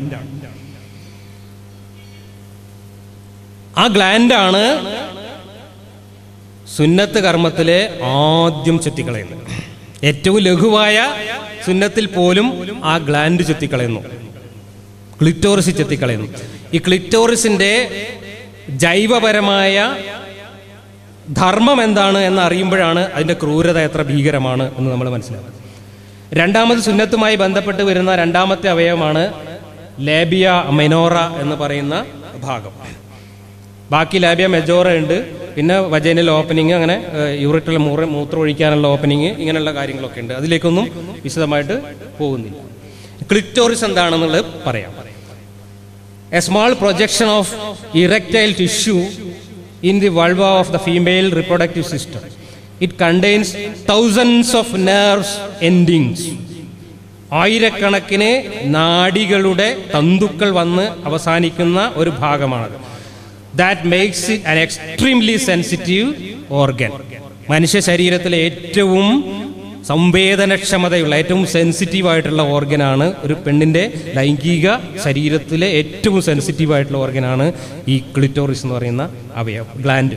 ആ ഗ്ലാൻഡാണ് സുന്നത്ത് കർമ്മത്തിലെ ആദ്യം ചെത്തിക്കളയുന്നത് ഏറ്റവും ലഘുവായ സുന്നത്തിൽ പോലും ആ ഗ്ലാൻഡ് ചെത്തിക്കളയുന്നു ക്ലിറ്റോറിസ് ചെത്തിക്കളയുന്നു ഈ ക്ലിറ്റോറിസിന്റെ ജൈവപരമായ ധർമ്മം എന്താണ് എന്ന് അറിയുമ്പോഴാണ് അതിന്റെ ക്രൂരത എത്ര ഭീകരമാണ് എന്ന് നമ്മൾ മനസ്സിലാക്കുന്നത് രണ്ടാമത് സുന്നത്തുമായി ബന്ധപ്പെട്ട് വരുന്ന രണ്ടാമത്തെ അവയവമാണ് ലേബിയ മെനോറ എന്ന് പറയുന്ന ഭാഗം ബാക്കി ലാബിയ മെജോറ ഉണ്ട് പിന്നെ വജൈനൽ ഓപ്പനിങ് അങ്ങനെ യൂറിറ്റൽ മൂറ മൂത്രം ഒഴിക്കാനുള്ള ഓപ്പനിങ് ഇങ്ങനെയുള്ള കാര്യങ്ങളൊക്കെ ഉണ്ട് അതിലേക്കൊന്നും വിശദമായിട്ട് പോകുന്നില്ല ക്ലിറ്റോറിസ് എന്താണെന്നുള്ളത് പറയാം a small projection of erectile tissue in the vulva of the female reproductive system it contains thousands of nerves endings ആയിരക്കണക്കിന് നാഡികളുടെ തന്തുക്കൾ വന്ന് അവസാനിക്കുന്ന ഒരു ഭാഗമാണത് that makes it an extremely sensitive organ മനുഷ്യ ശരീരത്തിലെ ഏറ്റവും സംവേദനക്ഷമതയുള്ള ഏറ്റവും സെൻസിറ്റീവ് ആയിട്ടുള്ള ഓർഗനാണ് ഒരു പെണ്ണിൻ്റെ ലൈംഗിക ശരീരത്തിലെ ഏറ്റവും സെൻസിറ്റീവ് ആയിട്ടുള്ള ഓർഗനാണ് ഈ ക്ലിറ്റോറിസ് എന്ന് പറയുന്ന അവയവം gland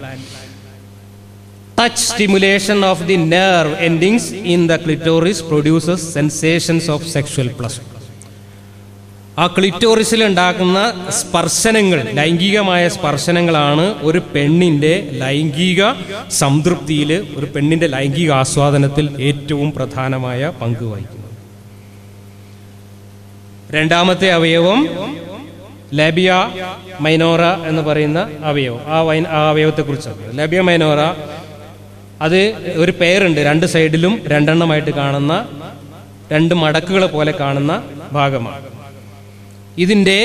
touch stimulation of the nerve endings in the clitoris produces sensations of sexual pleasure ആ ക്ലിറ്റോറിസിൽ ഉണ്ടാക്കുന്ന സ്പർശനങ്ങൾ ലൈംഗികമായ സ്പർശനങ്ങളാണ് ഒരു പെണ്ണിൻ്റെ ലൈംഗിക സംതൃപ്തിയിൽ ഒരു പെണ്ണിൻ്റെ ലൈംഗിക ആസ്വാദനത്തിൽ ഏറ്റവും പ്രധാനമായ പങ്ക് വഹിക്കുന്നത് രണ്ടാമത്തെ അവയവം ലബിയ മൈനോറ എന്ന് പറയുന്ന അവയവം ആ വൈ ആ അവയവത്തെക്കുറിച്ചാണ് ലബിയ മൈനോറ അത് ഒരു പേരുണ്ട് രണ്ട് സൈഡിലും രണ്ടെണ്ണമായിട്ട് കാണുന്ന രണ്ട് മടക്കുകളെ പോലെ കാണുന്ന ഭാഗമാണ് ഇതിൻ്റെ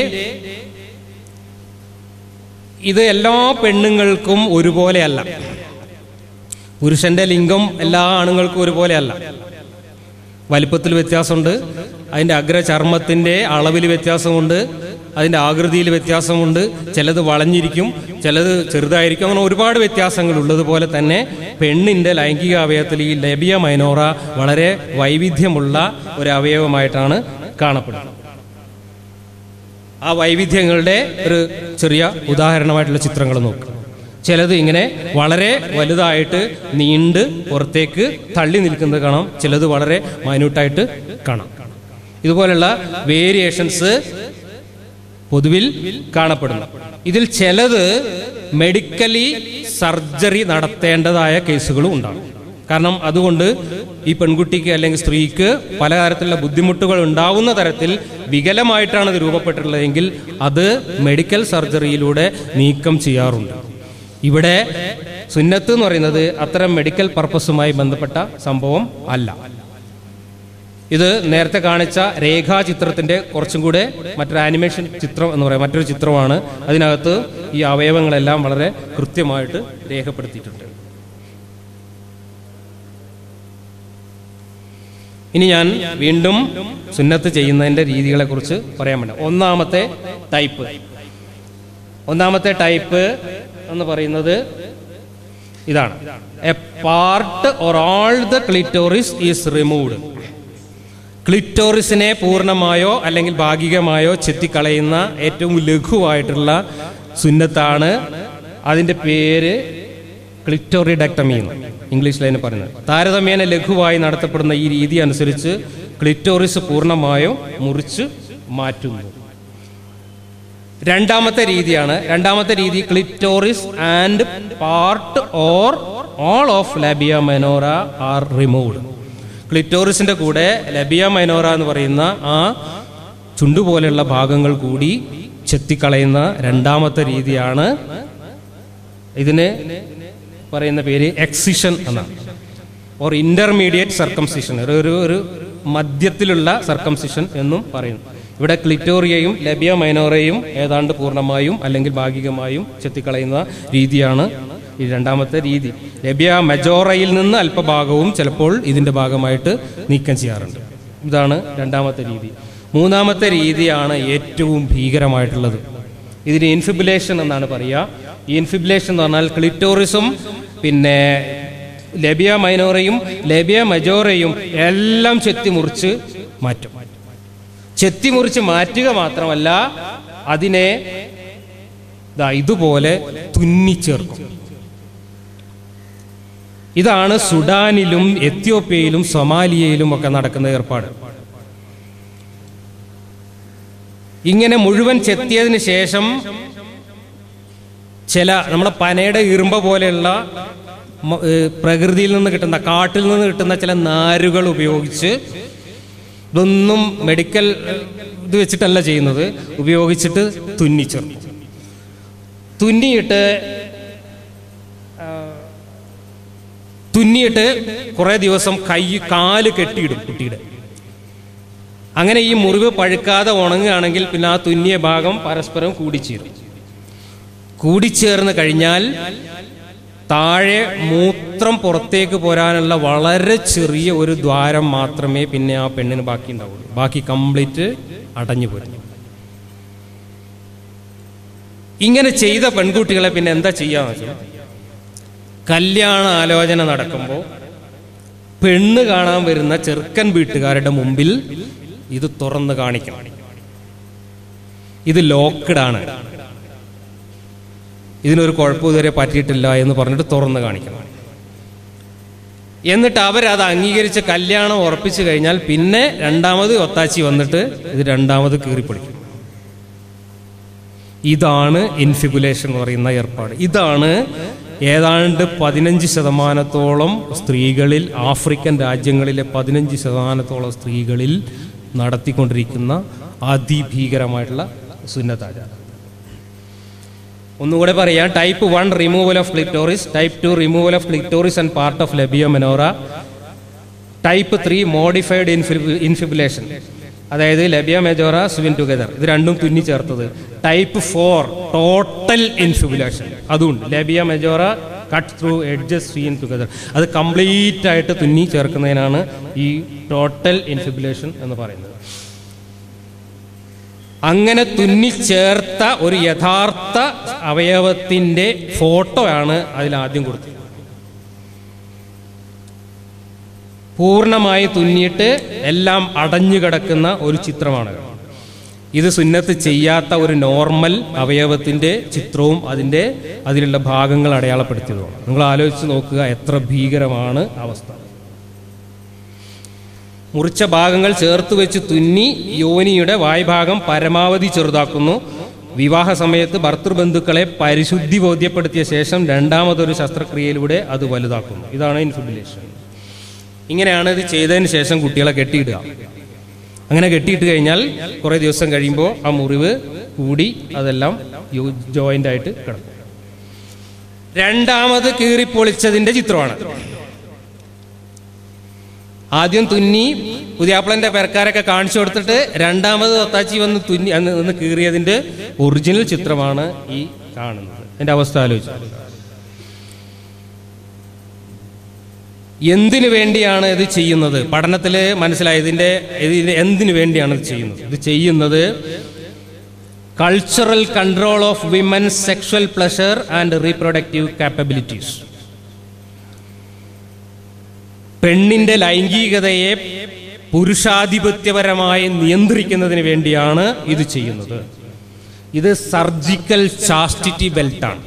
ഇത് എല്ലാ പെണ്ണുങ്ങൾക്കും ഒരുപോലെയല്ല പുരുഷന്റെ ലിംഗം എല്ലാ ആണുങ്ങൾക്കും ഒരുപോലെയല്ല വലിപ്പത്തിൽ വ്യത്യാസമുണ്ട് അതിൻ്റെ അഗ്രചർമ്മത്തിൻ്റെ അളവിൽ വ്യത്യാസമുണ്ട് അതിൻ്റെ ആകൃതിയിൽ വ്യത്യാസമുണ്ട് ചിലത് വളഞ്ഞിരിക്കും ചിലത് ചെറുതായിരിക്കും അങ്ങനെ ഒരുപാട് വ്യത്യാസങ്ങൾ ഉള്ളതുപോലെ തന്നെ പെണ്ണിൻ്റെ ലൈംഗിക അവയവത്തിൽ ഈ ലബിയ മൈനോറ വളരെ വൈവിധ്യമുള്ള ഒരു അവയവമായിട്ടാണ് കാണപ്പെടുന്നത് ആ വൈവിധ്യങ്ങളുടെ ഒരു ചെറിയ ഉദാഹരണമായിട്ടുള്ള ചിത്രങ്ങൾ നോക്കുക ചിലത് ഇങ്ങനെ വളരെ വലുതായിട്ട് നീണ്ട് പുറത്തേക്ക് തള്ളി നിൽക്കുന്നത് കാണാം ചിലത് വളരെ മൈന്യൂട്ടായിട്ട് കാണാം ഇതുപോലുള്ള വേരിയേഷൻസ് പൊതുവിൽ കാണപ്പെടുന്നു ഇതിൽ ചിലത് മെഡിക്കലി സർജറി നടത്തേണ്ടതായ കേസുകളും ഉണ്ടാകും കാരണം അതുകൊണ്ട് ഈ പെൺകുട്ടിക്ക് അല്ലെങ്കിൽ സ്ത്രീക്ക് പലതരത്തിലുള്ള ബുദ്ധിമുട്ടുകൾ ഉണ്ടാവുന്ന തരത്തിൽ വികലമായിട്ടാണ് ഇത് രൂപപ്പെട്ടിട്ടുള്ളതെങ്കിൽ അത് മെഡിക്കൽ സർജറിയിലൂടെ നീക്കം ചെയ്യാറുണ്ട് ഇവിടെ സുന്നത്ത് എന്ന് പറയുന്നത് അത്തരം മെഡിക്കൽ പർപ്പസുമായി ബന്ധപ്പെട്ട സംഭവം അല്ല ഇത് നേരത്തെ കാണിച്ച രേഖാചിത്രത്തിന്റെ കുറച്ചും കൂടെ മറ്റൊരു ആനിമേഷൻ ചിത്രം എന്ന് പറയാം മറ്റൊരു ചിത്രമാണ് അതിനകത്ത് ഈ അവയവങ്ങളെല്ലാം വളരെ കൃത്യമായിട്ട് രേഖപ്പെടുത്തിയിട്ടുണ്ട് ഇനി ഞാൻ വീണ്ടും സുന്നത്ത് ചെയ്യുന്നതിന്റെ രീതികളെ കുറിച്ച് പറയാൻ വേണ്ട ഒന്നാമത്തെ ടൈപ്പ് ഒന്നാമത്തെ ടൈപ്പ് എന്ന് പറയുന്നത് ഇതാണ് a part or all the clitoris is removed ക്ലിറ്റോറിസിനെ പൂർണ്ണമായോ അല്ലെങ്കിൽ ഭാഗികമായോ ചെത്തിക്കളയുന്ന ഏറ്റവും ലഘുവായിട്ടുള്ള സുന്നത്താണ് അതിൻ്റെ പേര് ക്ലിറ്റോറിഡക്ടമി എന്ന് ഇംഗ്ലീഷിൽ അതിന് പറയുന്നത് താരതമ്യേന ലഘുവായി നടത്തപ്പെടുന്ന ഈ രീതി അനുസരിച്ച് ക്ലിറ്റോറിസ് പൂർണ്ണമായോ മുറിച്ച് മാറ്റുന്നു രണ്ടാമത്തെ രീതിയാണ് രണ്ടാമത്തെ രീതി clitoris and part or all of labia minora are removed ക്ലിറ്റോറിസിന്റെ കൂടെ ലബിയ മൈനോറ എന്ന് പറയുന്ന ആ ചുണ്ടുപോലെയുള്ള ഭാഗങ്ങൾ കൂടി ചെത്തിക്കളയുന്ന രണ്ടാമത്തെ രീതിയാണ് ഇതിന് പറയുന്ന പേര് എക്സിഷൻ എന്നാണ് ഓർ ഇന്റർമീഡിയറ്റ് സർക്കംസിഷൻ ഒരു ഒരു ഒരു മധ്യത്തിലുള്ള സർക്കംസിഷൻ എന്നും പറയുന്നു ഇവിടെ ക്ലിറ്റോറിയയും ലബിയ മൈനോറയും ഏതാണ്ട് പൂർണ്ണമായും അല്ലെങ്കിൽ ഭാഗികമായും ചെത്തിക്കളയുന്ന രീതിയാണ് ഈ രണ്ടാമത്തെ രീതി ലബിയ മെജോറയിൽ നിന്ന് അല്പഭാഗവും ചിലപ്പോൾ ഇതിന്റെ ഭാഗമായിട്ട് നീക്കം ചെയ്യാറുണ്ട് ഇതാണ് രണ്ടാമത്തെ രീതി മൂന്നാമത്തെ രീതിയാണ് ഏറ്റവും ഭീകരമായിട്ടുള്ളത് ഇതിന് ഇൻഫിബുലേഷൻ എന്നാണ് പറയുക ഈ ഇൻഫിബുലേഷൻ എന്ന് പറഞ്ഞാൽ ക്ലിറ്റോറിസും പിന്നെ ലബിയ മൈനോറയും ലബിയ മജോറയും എല്ലാം ചെത്തി മുറിച്ച് മാറ്റും ചെത്തി മുറിച്ച് മാറ്റുക മാത്രമല്ല അതിനെ ദാ ഇതുപോലെ തുന്നിച്ചേർക്കും ഇതാണ് സുഡാനിലും എത്യോപ്യയിലും സൊമാലിയയിലും ഒക്കെ നടക്കുന്ന ഏർപ്പാട് ഇങ്ങനെ മുഴുവൻ ചെത്തിയതിന് ശേഷം ചില നമ്മുടെ പനയുടെ ഇരുമ്പ പോലെയുള്ള മ- ഏ, പ്രകൃതിയിൽ നിന്ന് കിട്ടുന്ന കാട്ടിൽ നിന്ന് കിട്ടുന്ന ചില നാരുകൾ ഉപയോഗിച്ച് ഇതൊന്നും മെഡിക്കൽ ഏ, ഇത് വെച്ചിട്ടല്ല ചെയ്യുന്നത് ഉപയോഗിച്ചിട്ട് തുന്നിച്ചേർക്കും തുന്നിയിട്ട് ആ, തുന്നിയിട്ട് കുറെ ദിവസം കൈ കാല് കെട്ടിയിടും കുട്ടിയുടെ അങ്ങനെ ഈ മുറിവ് പഴുക്കാതെ ഉണങ്ങുകയാണെങ്കിൽ പിന്നെ ആ തുന്നിയ ഭാഗം പരസ്പരം കൂടിച്ചേരും കൂടിച്ചേർന്ന് കഴിഞ്ഞാൽ താഴെ മൂത്രം പുറത്തേക്ക് പോരാനുള്ള വളരെ ചെറിയ ഒരു ദ്വാരം മാത്രമേ പിന്നെ ആ പെണ്ണിന് ബാക്കി ഉണ്ടാവുള്ളൂ ബാക്കി കംപ്ലീറ്റ് അടഞ്ഞു പോരും ഇങ്ങനെ ചെയ്ത പെൺകുട്ടികളെ പിന്നെ എന്താ ചെയ്യാന്ന് വെച്ചാൽ കല്യാണ ആലോചന നടക്കുമ്പോൾ പെണ്ണ് കാണാൻ വരുന്ന ചെറുക്കൻ വീട്ടുകാരുടെ മുമ്പിൽ ഇത് തുറന്ന് കാണിക്കണം ഇത് ലോക്ക്ഡ് ആണ് ഇതിനൊരു കുഴപ്പം ഇതുവരെ പറ്റിയിട്ടില്ല എന്ന് പറഞ്ഞിട്ട് തുറന്ന് കാണിക്കണം എന്നിട്ട് അവരത് അംഗീകരിച്ച് കല്യാണം ഉറപ്പിച്ചു കഴിഞ്ഞാൽ പിന്നെ രണ്ടാമത് ഒത്താച്ചി വന്നിട്ട് ഇത് രണ്ടാമത് കീറിപ്പൊളിക്കും ഇതാണ് ഇൻഫിബുലേഷൻ എന്ന് പറയുന്ന ഏർപ്പാട് ഇതാണ് ഏതാണ്ട് പതിനഞ്ച് ശതമാനത്തോളം സ്ത്രീകളിൽ ആഫ്രിക്കൻ രാജ്യങ്ങളിലെ പതിനഞ്ച് ശതമാനത്തോളം സ്ത്രീകളിൽ നടത്തിക്കൊണ്ടിരിക്കുന്ന അതിഭീകരമായിട്ടുള്ള സുന്നത്താചാരം ഒന്നുകൂടെ പറയാം type one removal of clitoris type two removal of clitoris and part of labia minora type three modified infibulation അതായത് ലബിയ മെജോറ സ്വിൻ ടുഗദർ ഇത് രണ്ടും തുന്നി ചേർത്തത് ടൈപ്പ് ഫോർ ടോട്ടൽ ഇൻഫിബുലേഷൻ അതുണ്ട് labia majora cut through edges sewn together അത് കംപ്ലീറ്റ് ആയിട്ട് തുന്നി ചേർക്കുന്നതിനാണ് ഈ ടോട്ടൽ ഇൻഫിബുലേഷൻ എന്ന് പറയുന്നത് അങ്ങനെ തുന്നിച്ചേർത്ത ഒരു യഥാർത്ഥ അവയവത്തിന്റെ ഫോട്ടോ ആണ് അതിൽ ആദ്യം കൊടുത്തത് പൂർണ്ണമായി തുന്നിയിട്ട് എല്ലാം അടഞ്ഞു കിടക്കുന്ന ഒരു ചിത്രമാണ് ഇത് സുന്നത്ത് ചെയ്യാത്ത ഒരു നോർമൽ അവയവത്തിന്റെ ചിത്രവും അതിന്റെ അതിലുള്ള ഭാഗങ്ങൾ അടയാളപ്പെടുത്തിയതുമാണ് നിങ്ങൾ ആലോചിച്ച് നോക്കുക എത്ര ഭീകരമാണ് അവസ്ഥ മുറിച്ച ഭാഗങ്ങൾ ചേർത്ത് വെച്ച് തുന്നി യോനിയുടെ വായ്ഭാഗം പരമാവധി ചെറുതാക്കുന്നു വിവാഹ സമയത്ത് ഭർത്തൃബന്ധുക്കളെ പരിശുദ്ധി ബോധ്യപ്പെടുത്തിയ ശേഷം രണ്ടാമതൊരു ശസ്ത്രക്രിയയിലൂടെ അത് വലുതാക്കുന്നു ഇതാണ് ഇൻഫിബുലേഷൻ ഇങ്ങനെയാണ് ഇത് ചെയ്തതിന് ശേഷം കുട്ടികളെ കെട്ടിയിടുക അങ്ങനെ കെട്ടിയിട്ട് കഴിഞ്ഞാൽ കുറേ ദിവസം കഴിയുമ്പോൾ ആ മുറിവ് കൂടി അതെല്ലാം ജോയിന്റ് ആയിട്ട് കിടക്കും രണ്ടാമത് കീറിപ്പൊളിച്ചതിന്റെ ചിത്രമാണ് ആദ്യം തുന്നി പുതിയാപ്പിളന്റെ പെരക്കാരൊക്കെ കാണിച്ചു കൊടുത്തിട്ട് രണ്ടാമത് ഒത്താച്ചി വന്ന് തുന്നി അന്ന് നിന്ന് കീറിയതിന്റെ ഒറിജിനൽ ചിത്രമാണ് ഈ കാണുന്നത് എന്റെ അവസ്ഥ ആലോചിച്ചു എന്തിനു വേണ്ടിയാണ് ഇത് ചെയ്യുന്നത് പഠനത്തിൽ മനസ്സിലായി ഇതിന്റെ ഇതിന് എന്തിനു വേണ്ടിയാണ് ഇത് ചെയ്യുന്നത് ഇത് ചെയ്യുന്നത് cultural control of women's sexual pleasure and reproductive capabilities പെണ്ണിന്റെ ലൈംഗികതയെ പുരുഷാധിപത്യപരമായി നിയന്ത്രിക്കുന്നതിന് വേണ്ടിയാണ് ഇത് ചെയ്യുന്നത് ഇത് സർജിക്കൽ ചാസ്റ്റിറ്റി ബെൽറ്റാണ്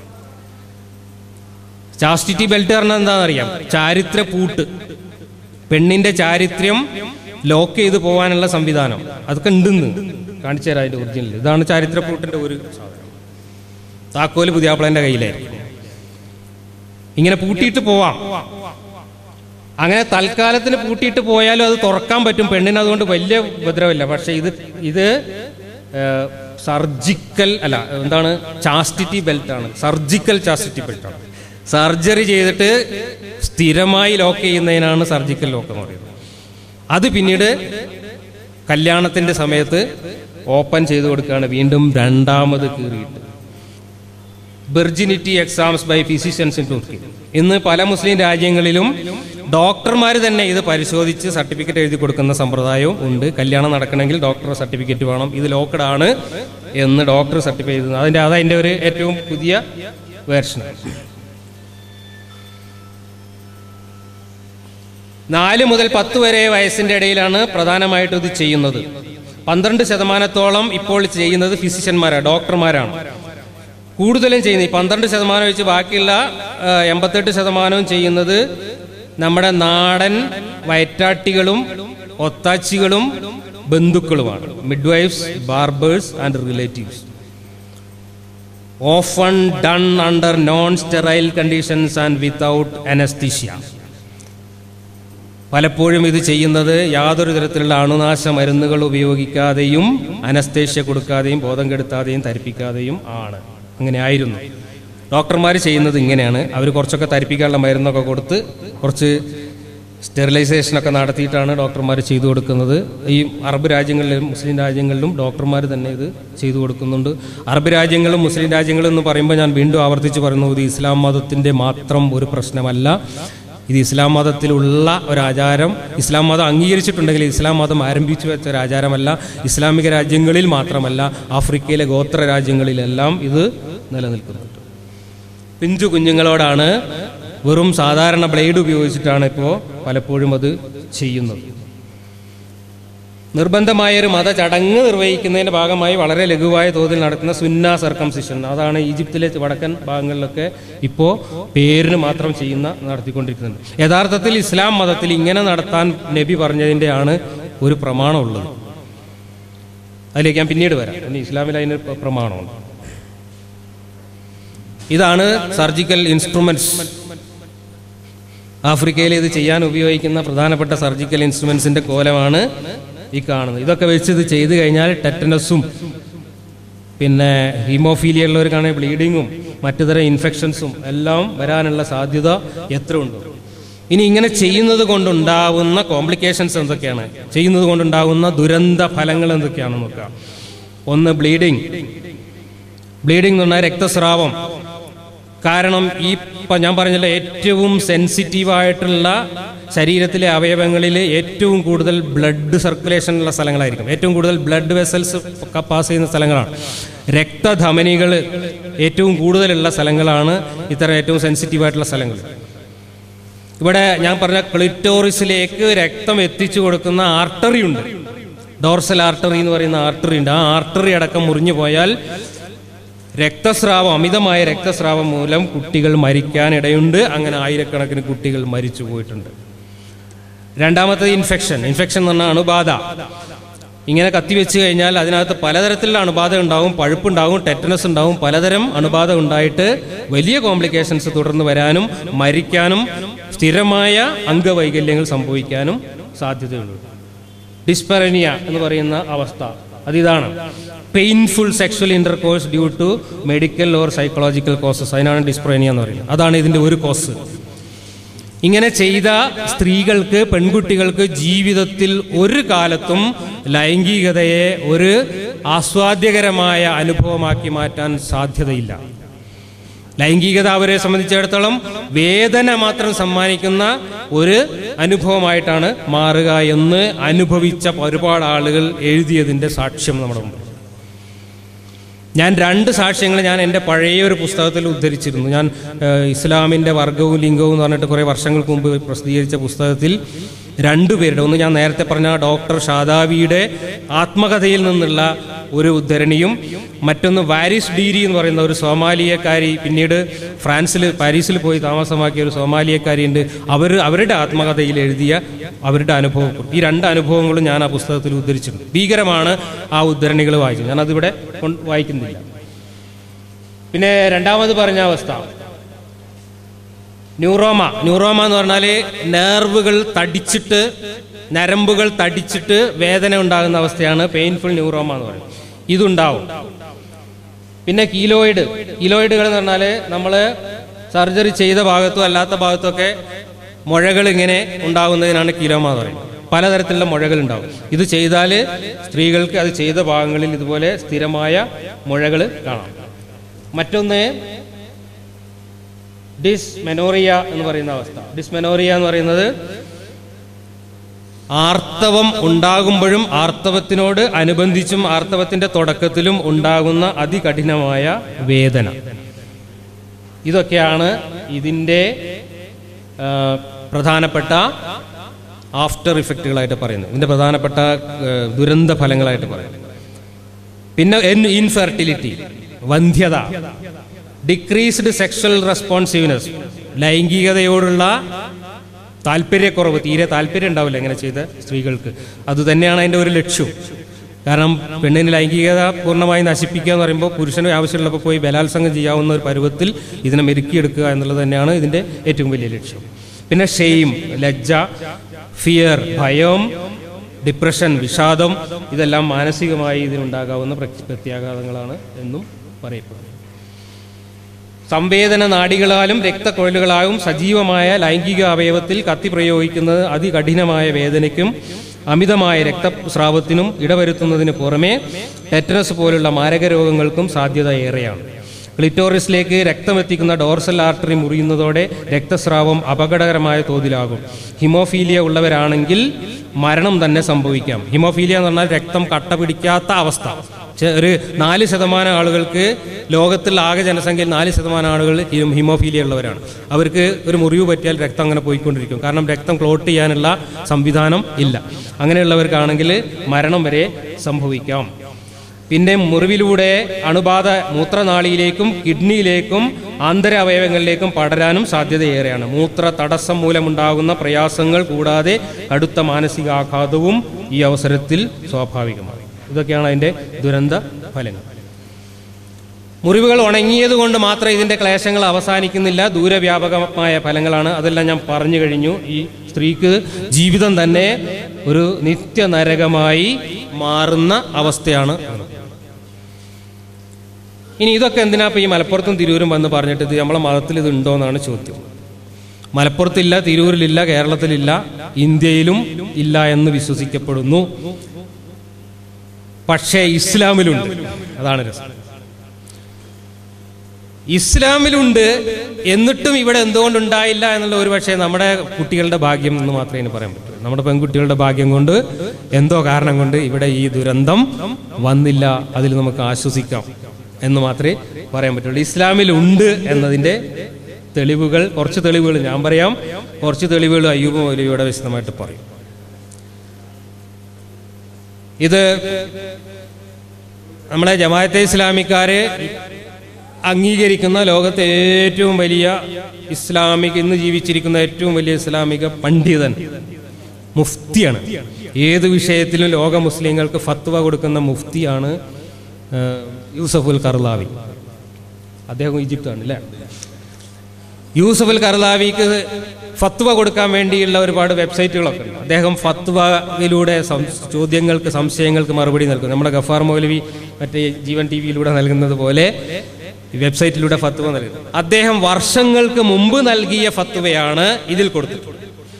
ചാസ്റ്റിറ്റി ബെൽറ്റ് പറഞ്ഞാൽ എന്താണെന്നറിയാം ചാരിത്ര പൂട്ട് പെണ്ണിന്റെ ചാരിത്രം ലോക്ക് ചെയ്ത് പോകാനുള്ള സംവിധാനം അതൊക്കെ ഉണ്ടെന്ന് കാണിച്ചു തരാം അതിന്റെ ഒറിജിനൽ ഇതാണ് ചാരിത്ര പൂട്ടിന്റെ ഒരു സാധനം താക്കോല് പുതിയാപ്പിളന്റെ കയ്യിലായിരിക്കും ഇങ്ങനെ പൂട്ടിയിട്ട് പോവാം അങ്ങനെ തൽക്കാലത്തിന് പൂട്ടിയിട്ട് പോയാലും അത് തുറക്കാൻ പറ്റും പെണ്ണിന് അതുകൊണ്ട് വലിയ ഉപദ്രവമില്ല പക്ഷെ ഇത് ഇത് സർജിക്കൽ അല്ല എന്താണ് ചാസ്റ്റിറ്റി ബെൽറ്റ് ആണ് സർജിക്കൽ ചാസ്റ്റിറ്റി ബെൽറ്റ് ആണ് സർജറി ചെയ്തിട്ട് സ്ഥിരമായി ലോക്ക് ചെയ്യുന്നതിനാണ് സർജിക്കൽ ലോക്ക് എന്ന് പറയുന്നത് അത് പിന്നീട് കല്യാണത്തിന്റെ സമയത്ത് ഓപ്പൺ ചെയ്ത് കൊടുക്കുകയാണ് വീണ്ടും രണ്ടാമത് കീറിയിട്ട് virginity exams by physicians in Turkey ഇന്ന് പല മുസ്ലിം രാജ്യങ്ങളിലും ഡോക്ടർമാർ തന്നെ ഇത് പരിശോധിച്ച് സർട്ടിഫിക്കറ്റ് എഴുതി കൊടുക്കുന്ന സമ്പ്രദായവും ഉണ്ട് കല്യാണം നടക്കണമെങ്കിൽ ഡോക്ടർ സർട്ടിഫിക്കറ്റ് വേണം ഇത് ലോക്കഡ് ആണ് എന്ന് ഡോക്ടർ സർട്ടിഫൈ ചെയ്തത് അതിന്റെ അതതിന്റെ ഒരു ഏറ്റവും പുതിയ വേർഷൻ നാല് മുതൽ പത്ത് വരെ വയസ്സിന്റെ ഇടയിലാണ് പ്രധാനമായിട്ടും ഇത് ചെയ്യുന്നത് പന്ത്രണ്ട് ശതമാനത്തോളം ഇപ്പോൾ ചെയ്യുന്നത് ഫിസിഷ്യന്മാരാണ് ഡോക്ടർമാരാണ് കൂടുതലും ചെയ്യുന്നത് ഈ പന്ത്രണ്ട് ശതമാനം വെച്ച് ബാക്കിയുള്ള ആ, എൺപത്തെട്ട് ശതമാനവും ചെയ്യുന്നത് നമ്മുടെ നാടൻ വയറ്റാട്ടികളും ഒത്താച്ചികളും ബന്ധുക്കളുമാണ് midwives barbers and relatives often done under non sterile conditions and without anaesthesia പലപ്പോഴും ഇത് ചെയ്യുന്നത് യാതൊരു തരത്തിലുള്ള അണുനാശ മരുന്നുകൾ ഉപയോഗിക്കാതെയും അനസ്തേഷ്യ കൊടുക്കാതെയും ബോധം കെടുത്താതെയും ധരിപ്പിക്കാതെയും ആണ് അങ്ങനെ ആയിരുന്നു ഡോക്ടർമാർ ചെയ്യുന്നത് ഇങ്ങനെയാണ് അവർ കുറച്ചൊക്കെ തരിപ്പിക്കാനുള്ള മരുന്നൊക്കെ കൊടുത്ത് കുറച്ച് സ്റ്റെറിലൈസേഷനൊക്കെ നടത്തിയിട്ടാണ് ഡോക്ടർമാർ ചെയ്തു കൊടുക്കുന്നത് ഈ അറബ് രാജ്യങ്ങളിലും മുസ്ലിം രാജ്യങ്ങളിലും ഡോക്ടർമാർ തന്നെ ഇത് ചെയ്തു കൊടുക്കുന്നുണ്ട് അറബ് രാജ്യങ്ങളും മുസ്ലിം രാജ്യങ്ങളും എന്ന് പറയുമ്പോൾ ഞാൻ വീണ്ടും ആവർത്തിച്ച് പറയുന്നു ഇത് ഇസ്ലാം മതത്തിൻ്റെ മാത്രം ഒരു പ്രശ്നമല്ല ഇത് ഇസ്ലാം മതത്തിലുള്ള ഒരു ആചാരം ഇസ്ലാം മതം അംഗീകരിച്ചിട്ടുണ്ടെങ്കിൽ ഇസ്ലാം മതം ആരംഭിച്ചു വെച്ച ഒരു ആചാരമല്ല ഇസ്ലാമിക രാജ്യങ്ങളിൽ മാത്രമല്ല ആഫ്രിക്കയിലെ ഗോത്ര രാജ്യങ്ങളിലെല്ലാം ഇത് നിലനിൽക്കുന്നുണ്ട് പിഞ്ചു കുഞ്ഞുങ്ങളോടാണ് വെറും സാധാരണ ബ്ലേഡ് ഉപയോഗിച്ചിട്ടാണ് ഇപ്പോൾ പലപ്പോഴും അത് ചെയ്യുന്നത് നിർബന്ധമായ ഒരു മതചടങ്ങ് നിർവഹിക്കുന്നതിന്റെ ഭാഗമായി വളരെ ലഘുവായ തോതിൽ നടക്കുന്ന സുന്ന സർക്കംസിഷൻ അതാണ് ഈജിപ്തിലെ വടക്കൻ ഭാഗങ്ങളിലൊക്കെ ഇപ്പോൾ പേരിന് മാത്രം ചെയ്യുന്ന നടത്തിക്കൊണ്ടിരിക്കുന്നത് യഥാർത്ഥത്തിൽ ഇസ്ലാം മതത്തിൽ ഇങ്ങനെ നടത്താൻ നബി പറഞ്ഞതിൻ്റെയാണ് ഒരു പ്രമാണമുള്ളത് അതിലേക്ക് ഞാൻ പിന്നീട് വരാം ഇനി ഇസ്ലാമിൽ അതിന് പ്ര- പ്രമാണമുണ്ട് ഇതാണ് സർജിക്കൽ ഇൻസ്ട്രുമെന്റ്സ് ആഫ്രിക്കയിൽ ഇത് ചെയ്യാൻ ഉപയോഗിക്കുന്ന പ്രധാനപ്പെട്ട സർജിക്കൽ ഇൻസ്ട്രുമെന്റ്സിന്റെ കോലമാണ് ഈ കാണുന്നത് ഇതൊക്കെ വെച്ച് ഇത് ചെയ്തു കഴിഞ്ഞാൽ ടെറ്റനസും പിന്നെ ഹീമോഫീലിയ ഉള്ളവർക്കാണെങ്കിൽ ബ്ലീഡിങ്ങും മറ്റു തരം ഇൻഫെക്ഷൻസും എല്ലാം വരാനുള്ള സാധ്യത എത്ര ഉണ്ട് ഇനി ഇങ്ങനെ ചെയ്യുന്നത് കൊണ്ടുണ്ടാവുന്ന കോംപ്ലിക്കേഷൻസ് എന്തൊക്കെയാണ് ചെയ്യുന്നത് കൊണ്ടുണ്ടാവുന്ന ദുരന്ത ഫലങ്ങൾ എന്തൊക്കെയാണെന്ന് നോക്കാം ഒന്ന് ബ്ലീഡിങ് ബ്ലീഡിംഗ് എന്ന് പറഞ്ഞാൽ രക്തസ്രാവം കാരണം ഈ ഇപ്പം ഞാൻ പറഞ്ഞല്ലോ ഏറ്റവും സെൻസിറ്റീവ് ആയിട്ടുള്ള ശരീരത്തിലെ അവയവങ്ങളിൽ ഏറ്റവും കൂടുതൽ ബ്ലഡ് സർക്കുലേഷൻ ഉള്ള സ്ഥലങ്ങളായിരിക്കും ഏറ്റവും കൂടുതൽ ബ്ലഡ് വെസൽസ് പാസ് ചെയ്യുന്ന സ്ഥലങ്ങളാണ് രക്തധമനികൾ ഏറ്റവും കൂടുതലുള്ള സ്ഥലങ്ങളാണ് ഇത്തരം ഏറ്റവും സെൻസിറ്റീവ് ആയിട്ടുള്ള സ്ഥലങ്ങൾ ഇവിടെ ഞാൻ പറഞ്ഞ ക്ലിറ്റോറിസിലേക്ക് രക്തം എത്തിച്ചു കൊടുക്കുന്ന ആർട്ടറി ഉണ്ട് ഡോർസൽ ആർട്ടറി എന്ന് പറയുന്ന ആർട്ടറി ഉണ്ട് ആ ആർട്ടറി അടക്കം മുറിഞ്ഞു പോയാൽ രക്തസ്രാവം അമിതമായ രക്തസ്രാവം മൂലം കുട്ടികൾ മരിക്കാൻ ഇടയുണ്ട് അങ്ങനെ ആയിരക്കണക്കിന് കുട്ടികൾ മരിച്ചു പോയിട്ടുണ്ട് രണ്ടാമത്തത് ഇൻഫെക്ഷൻ ഇൻഫെക്ഷൻ എന്ന് പറഞ്ഞാൽ അണുബാധ ഇങ്ങനെ കത്തിവെച്ച് കഴിഞ്ഞാൽ അതിനകത്ത് പലതരത്തിലുള്ള അണുബാധ ഉണ്ടാവും പഴുപ്പുണ്ടാവും ടെറ്റനസ് ഉണ്ടാവും പലതരം അണുബാധ ഉണ്ടായിട്ട് വലിയ കോംപ്ലിക്കേഷൻസ് തുടർന്ന് വരാനും മരിക്കാനും സ്ഥിരമായ അംഗവൈകല്യങ്ങൾ സംഭവിക്കാനും സാധ്യതയുണ്ട് ഡിസ്പെറനിയ എന്ന് പറയുന്ന അവസ്ഥ അതിതാണ് painful sexual intercourse due to medical or psychological causes അതിനാണ് ഡിസ്പ്രേനിയ എന്ന് പറയുന്നത് അതാണ് ഇതിന്റെ ഒരു കോസ് ഇങ്ങനെ ചെയ്ത സ്ത്രീകൾക്ക് പെൺകുട്ടികൾക്ക് ജീവിതത്തിൽ ഒരു കാലത്തും ലൈംഗികതയെ ഒരു ആസ്വാദ്യകരമായ അനുഭവമാക്കി മാറ്റാൻ സാധ്യതയില്ല ലൈംഗികത അവരെ സംബന്ധിച്ചിടത്തോളം വേദന മാത്രം സമ്മാനിക്കുന്ന ഒരു അനുഭവമായിട്ടാണ് മാറുക എന്ന് അനുഭവിച്ച ഒരുപാട് ആളുകൾ എഴുതിയതിന്റെ സാക്ഷ്യം നമ്മുടെ മുമ്പിൽ ഞാൻ രണ്ട് സാക്ഷ്യങ്ങൾ ഞാൻ എൻ്റെ പഴയ ഒരു പുസ്തകത്തിൽ ഉദ്ധരിച്ചിരുന്നു ഞാൻ ഏഹ്, ഇസ്ലാമിൻ്റെ വർഗവും ലിംഗവും എന്ന് പറഞ്ഞിട്ട് കുറേ വർഷങ്ങൾക്ക് മുമ്പ് പ്രസിദ്ധീകരിച്ച പുസ്തകത്തിൽ രണ്ടുപേരുടെ ഒന്ന് ഞാൻ നേരത്തെ പറഞ്ഞ ഡോക്ടർ ഷാദാവിയുടെ ആത്മകഥയിൽ നിന്നുള്ള ഒരു ഉദ്ധരണിയും മറ്റൊന്ന് വാരിസ് ഡീരി എന്ന് പറയുന്ന ഒരു സോമാലിയക്കാരി പിന്നീട് ഫ്രാൻസിൽ പാരീസിൽ പോയി താമസമാക്കിയ ഒരു സോമാലിയക്കാരിയുണ്ട് അവർ അവരുടെ ആത്മകഥയിൽ എഴുതിയ അവരുടെ അനുഭവം ഈ രണ്ട് അനുഭവങ്ങളും ഞാൻ ആ പുസ്തകത്തിൽ ഉദ്ധരിച്ചിട്ടുണ്ട് ഭീകരമാണ് ആ ഉദ്ധരണികൾ വായിച്ചത് ഞാനതിവിടെ കൊണ്ട് വായിക്കുന്നില്ല പിന്നെ രണ്ടാമത് പറഞ്ഞ അവസ്ഥ ന്യൂറോമ ന്യൂറോമ എന്ന് പറഞ്ഞാൽ നെർവുകൾ തടിച്ചിട്ട് നരമ്പുകൾ തടിച്ചിട്ട് വേദന ഉണ്ടാകുന്ന അവസ്ഥയാണ് പെയിൻഫുൾ ന്യൂറോമ എന്ന് പറയുന്നത് ഇതുണ്ടാവും പിന്നെ കീലോയിഡ് കീലോയിഡുകൾ എന്ന് പറഞ്ഞാൽ നമ്മൾ സർജറി ചെയ്ത ഭാഗത്തും അല്ലാത്ത ഭാഗത്തും മുഴകൾ ഇങ്ങനെ ഉണ്ടാകുന്നതിനാണ് കീലോമ എന്ന് പറയുന്നത് പലതരത്തിലുള്ള മുഴകൾ ഉണ്ടാവും ഇത് ചെയ്താൽ സ്ത്രീകൾക്ക് അത് ചെയ്ത ഭാഗങ്ങളിൽ ഇതുപോലെ സ്ഥിരമായ മുഴകൾ കാണാം മറ്റൊന്ന് ഡിസ്മെനോറിയ എന്ന് പറയുന്ന അവസ്ഥ ഡിസ്മെനോറിയ എന്ന് പറയുന്നത് ആർത്തവം ഉണ്ടാകുമ്പോഴും ആർത്തവത്തിനോട് അനുബന്ധിച്ചും ആർത്തവത്തിന്റെ തുടക്കത്തിലും ഉണ്ടാകുന്ന അതികഠിനമായ വേദന ഇതൊക്കെയാണ് ഇതിൻ്റെ ആ, പ്രധാനപ്പെട്ട ആഫ്റ്റർ ഇഫക്റ്റുകളായിട്ട് പറയുന്നത് ഇതിന്റെ പ്രധാനപ്പെട്ട ആ, ദുരന്ത ഫലങ്ങളായിട്ട് പറയുന്നത് പിന്നെ ഇൻഫെർട്ടിലിറ്റി വന്ധ്യത ഡിക്രീസ്ഡ് സെക്ഷൽ റെസ്പോൺസീവ്നെസ് ലൈംഗികതയോടുള്ള താല്പര്യക്കുറവ് തീരെ താല്പര്യം ഉണ്ടാവില്ല ഇങ്ങനെ ചെയ്ത സ്ത്രീകൾക്ക് അത് തന്നെയാണ് അതിൻ്റെ ഒരു ലക്ഷ്യം കാരണം പെണ്ണിന് ലൈംഗികത പൂർണ്ണമായി നശിപ്പിക്കുക എന്ന് പറയുമ്പോൾ പുരുഷന് ആവശ്യമുള്ളപ്പോൾ പോയി ബലാത്സംഗം ചെയ്യാവുന്ന ഒരു പരുവത്തിൽ ഇതിനെ മെരുക്കിയെടുക്കുക എന്നുള്ളത് തന്നെയാണ് ഇതിൻ്റെ ഏറ്റവും വലിയ ലക്ഷ്യം പിന്നെ ഷെയിം ലജ്ജ ഫിയർ ഭയം ഡിപ്രഷൻ വിഷാദം ഇതെല്ലാം മാനസികമായി ഇതിനുണ്ടാകാവുന്ന പ്രത്യ- പ്രത്യാഘാതങ്ങളാണ് എന്നും പറയപ്പെടുന്നു സംവേദന നാഡികളാലും രക്തക്കൊഴലുകളാലും സജീവമായ ലൈംഗിക അവയവത്തിൽ കത്തി പ്രയോഗിക്കുന്നത് അതികഠിനമായ വേദനയ്ക്കും അമിതമായ രക്തസ്രാവത്തിനും ഇടവരുത്തുന്നതിന് പുറമെ ടെറ്റനസ് പോലുള്ള മാരക രോഗങ്ങൾക്കും സാധ്യത ഏറെയാണ് ക്ലിറ്റോറിസിലേക്ക് രക്തമെത്തിക്കുന്ന ഡോർസൽ ആർട്ടറി മുറിയുന്നതോടെ രക്തസ്രാവം അപകടകരമായ തോതിലാകും ഹിമോഫീലിയ ഉള്ളവരാണെങ്കിൽ മരണം തന്നെ സംഭവിക്കാം ഹിമോഫീലിയ എന്ന് പറഞ്ഞാൽ രക്തം കട്ട പിടിക്കാത്ത അവസ്ഥ ചെ- ഒരു നാല് ശതമാനം ആളുകൾക്ക് ലോകത്തിൽ ആകെ ജനസംഖ്യയിൽ നാല് ശതമാനം ആളുകൾ ഹിം- ഹിമോഫീലിയ ഉള്ളവരാണ് അവർക്ക് ഒരു മുറിവ് പറ്റിയാൽ രക്തം അങ്ങനെ പോയിക്കൊണ്ടിരിക്കും കാരണം രക്തം ക്ലോട്ട് ചെയ്യാനുള്ള സംവിധാനം ഇല്ല അങ്ങനെയുള്ളവർക്കാണെങ്കിൽ മരണം വരെ സംഭവിക്കാം പിന്നെ മുറിവിലൂടെ അണുബാധ മൂത്രനാളിയിലേക്കും കിഡ്നിയിലേക്കും ആന്തര അവയവങ്ങളിലേക്കും പടരാനും സാധ്യതയേറെയാണ് മൂത്ര തടസ്സം മൂലമുണ്ടാകുന്ന പ്രയാസങ്ങൾ കൂടാതെ കടുത്ത മാനസികാഘാതവും ഈ അവസരത്തിൽ സ്വാഭാവികമാണ് ഇതൊക്കെയാണ് അതിൻ്റെ ദുരന്ത ഫലങ്ങൾ മുറിവുകൾ ഉണങ്ങിയത് കൊണ്ട് മാത്രം ഇതിൻ്റെ ക്ലേശങ്ങൾ അവസാനിക്കുന്നില്ല ദൂരവ്യാപകമായ ഫലങ്ങളാണ് അതെല്ലാം ഞാൻ പറഞ്ഞു കഴിഞ്ഞു ഈ സ്ത്രീക്ക് ജീവിതം തന്നെ ഒരു നിത്യനരകമായി മാറുന്ന അവസ്ഥയാണ് ഇനി ഇതൊക്കെ എന്തിനാ ഇപ്പൊ ഈ മലപ്പുറത്തും തിരൂരും വന്ന് പറഞ്ഞിട്ട് ഇത് നമ്മളെ മതത്തിൽ ഇത് ഉണ്ടോ എന്നാണ് ചോദ്യം മലപ്പുറത്തില്ല തിരൂരിലില്ല കേരളത്തിലില്ല ഇന്ത്യയിലും ഇല്ല എന്ന് വിശ്വസിക്കപ്പെടുന്നു പക്ഷേ ഇസ്ലാമിലുണ്ട് അതാണ് രസം ഇസ്ലാമിലുണ്ട് എന്നിട്ടും ഇവിടെ എന്തുകൊണ്ടുണ്ടായില്ല എന്നുള്ള ഒരു പക്ഷേ നമ്മുടെ കുട്ടികളുടെ ഭാഗ്യം എന്ന് മാത്രമേ ഇനി പറയാൻ പറ്റൂ നമ്മുടെ പെൺകുട്ടികളുടെ ഭാഗ്യം കൊണ്ട് എന്തോ കാരണം കൊണ്ട് ഇവിടെ ഈ ദുരന്തം വന്നില്ല അതിൽ നമുക്ക് ആശ്വസിക്കാം എന്ന് മാത്രമേ പറയാൻ പറ്റുള്ളൂ ഇസ്ലാമിലുണ്ട് എന്നതിൻ്റെ തെളിവുകൾ കുറച്ച് തെളിവുകൾ ഞാൻ പറയാം കുറച്ച് തെളിവുകൾ അയ്യൂബ് മൗലവിയുടെ വിശദമായിട്ട് പറയും ഇത് നമ്മളെ ജമാഅത്തെ ഇസ്ലാമിക്കാര് അംഗീകരിക്കുന്ന ലോകത്തെ ഏറ്റവും വലിയ ഇസ്ലാമിക ഇന്ന് ജീവിച്ചിരിക്കുന്ന ഏറ്റവും വലിയ ഇസ്ലാമിക പണ്ഡിതൻ മുഫ്തിയാണ് ഏത് വിഷയത്തിലും ലോക മുസ്ലിങ്ങൾക്ക് ഫത്വ കൊടുക്കുന്ന മുഫ്തിയാണ് ആ, യൂസഫുൽ കർലാവി അദ്ദേഹം ഈജിപ്താണ് അല്ലേ യൂസഫുൽ കർലാവിക്ക് ഫത്വ കൊടുക്കാൻ വേണ്ടിയുള്ള ഒരുപാട് വെബ്സൈറ്റുകളൊക്കെ ഉണ്ട് അദ്ദേഹം ഫത്വയിലൂടെ സം- ചോദ്യങ്ങൾക്ക് സംശയങ്ങൾക്ക് മറുപടി നൽകും നമ്മുടെ ഗഫാർ മൗലവി മറ്റേ ജീവൻ ടി വിയിലൂടെ നൽകുന്നത് പോലെ ഈ വെബ്സൈറ്റിലൂടെ ഫത്വ നൽകുന്നത് അദ്ദേഹം വർഷങ്ങൾക്ക് മുമ്പ് നൽകിയ ഫത്വയാണ് ഇതിൽ കൊടുത്തിട്ടുള്ളത്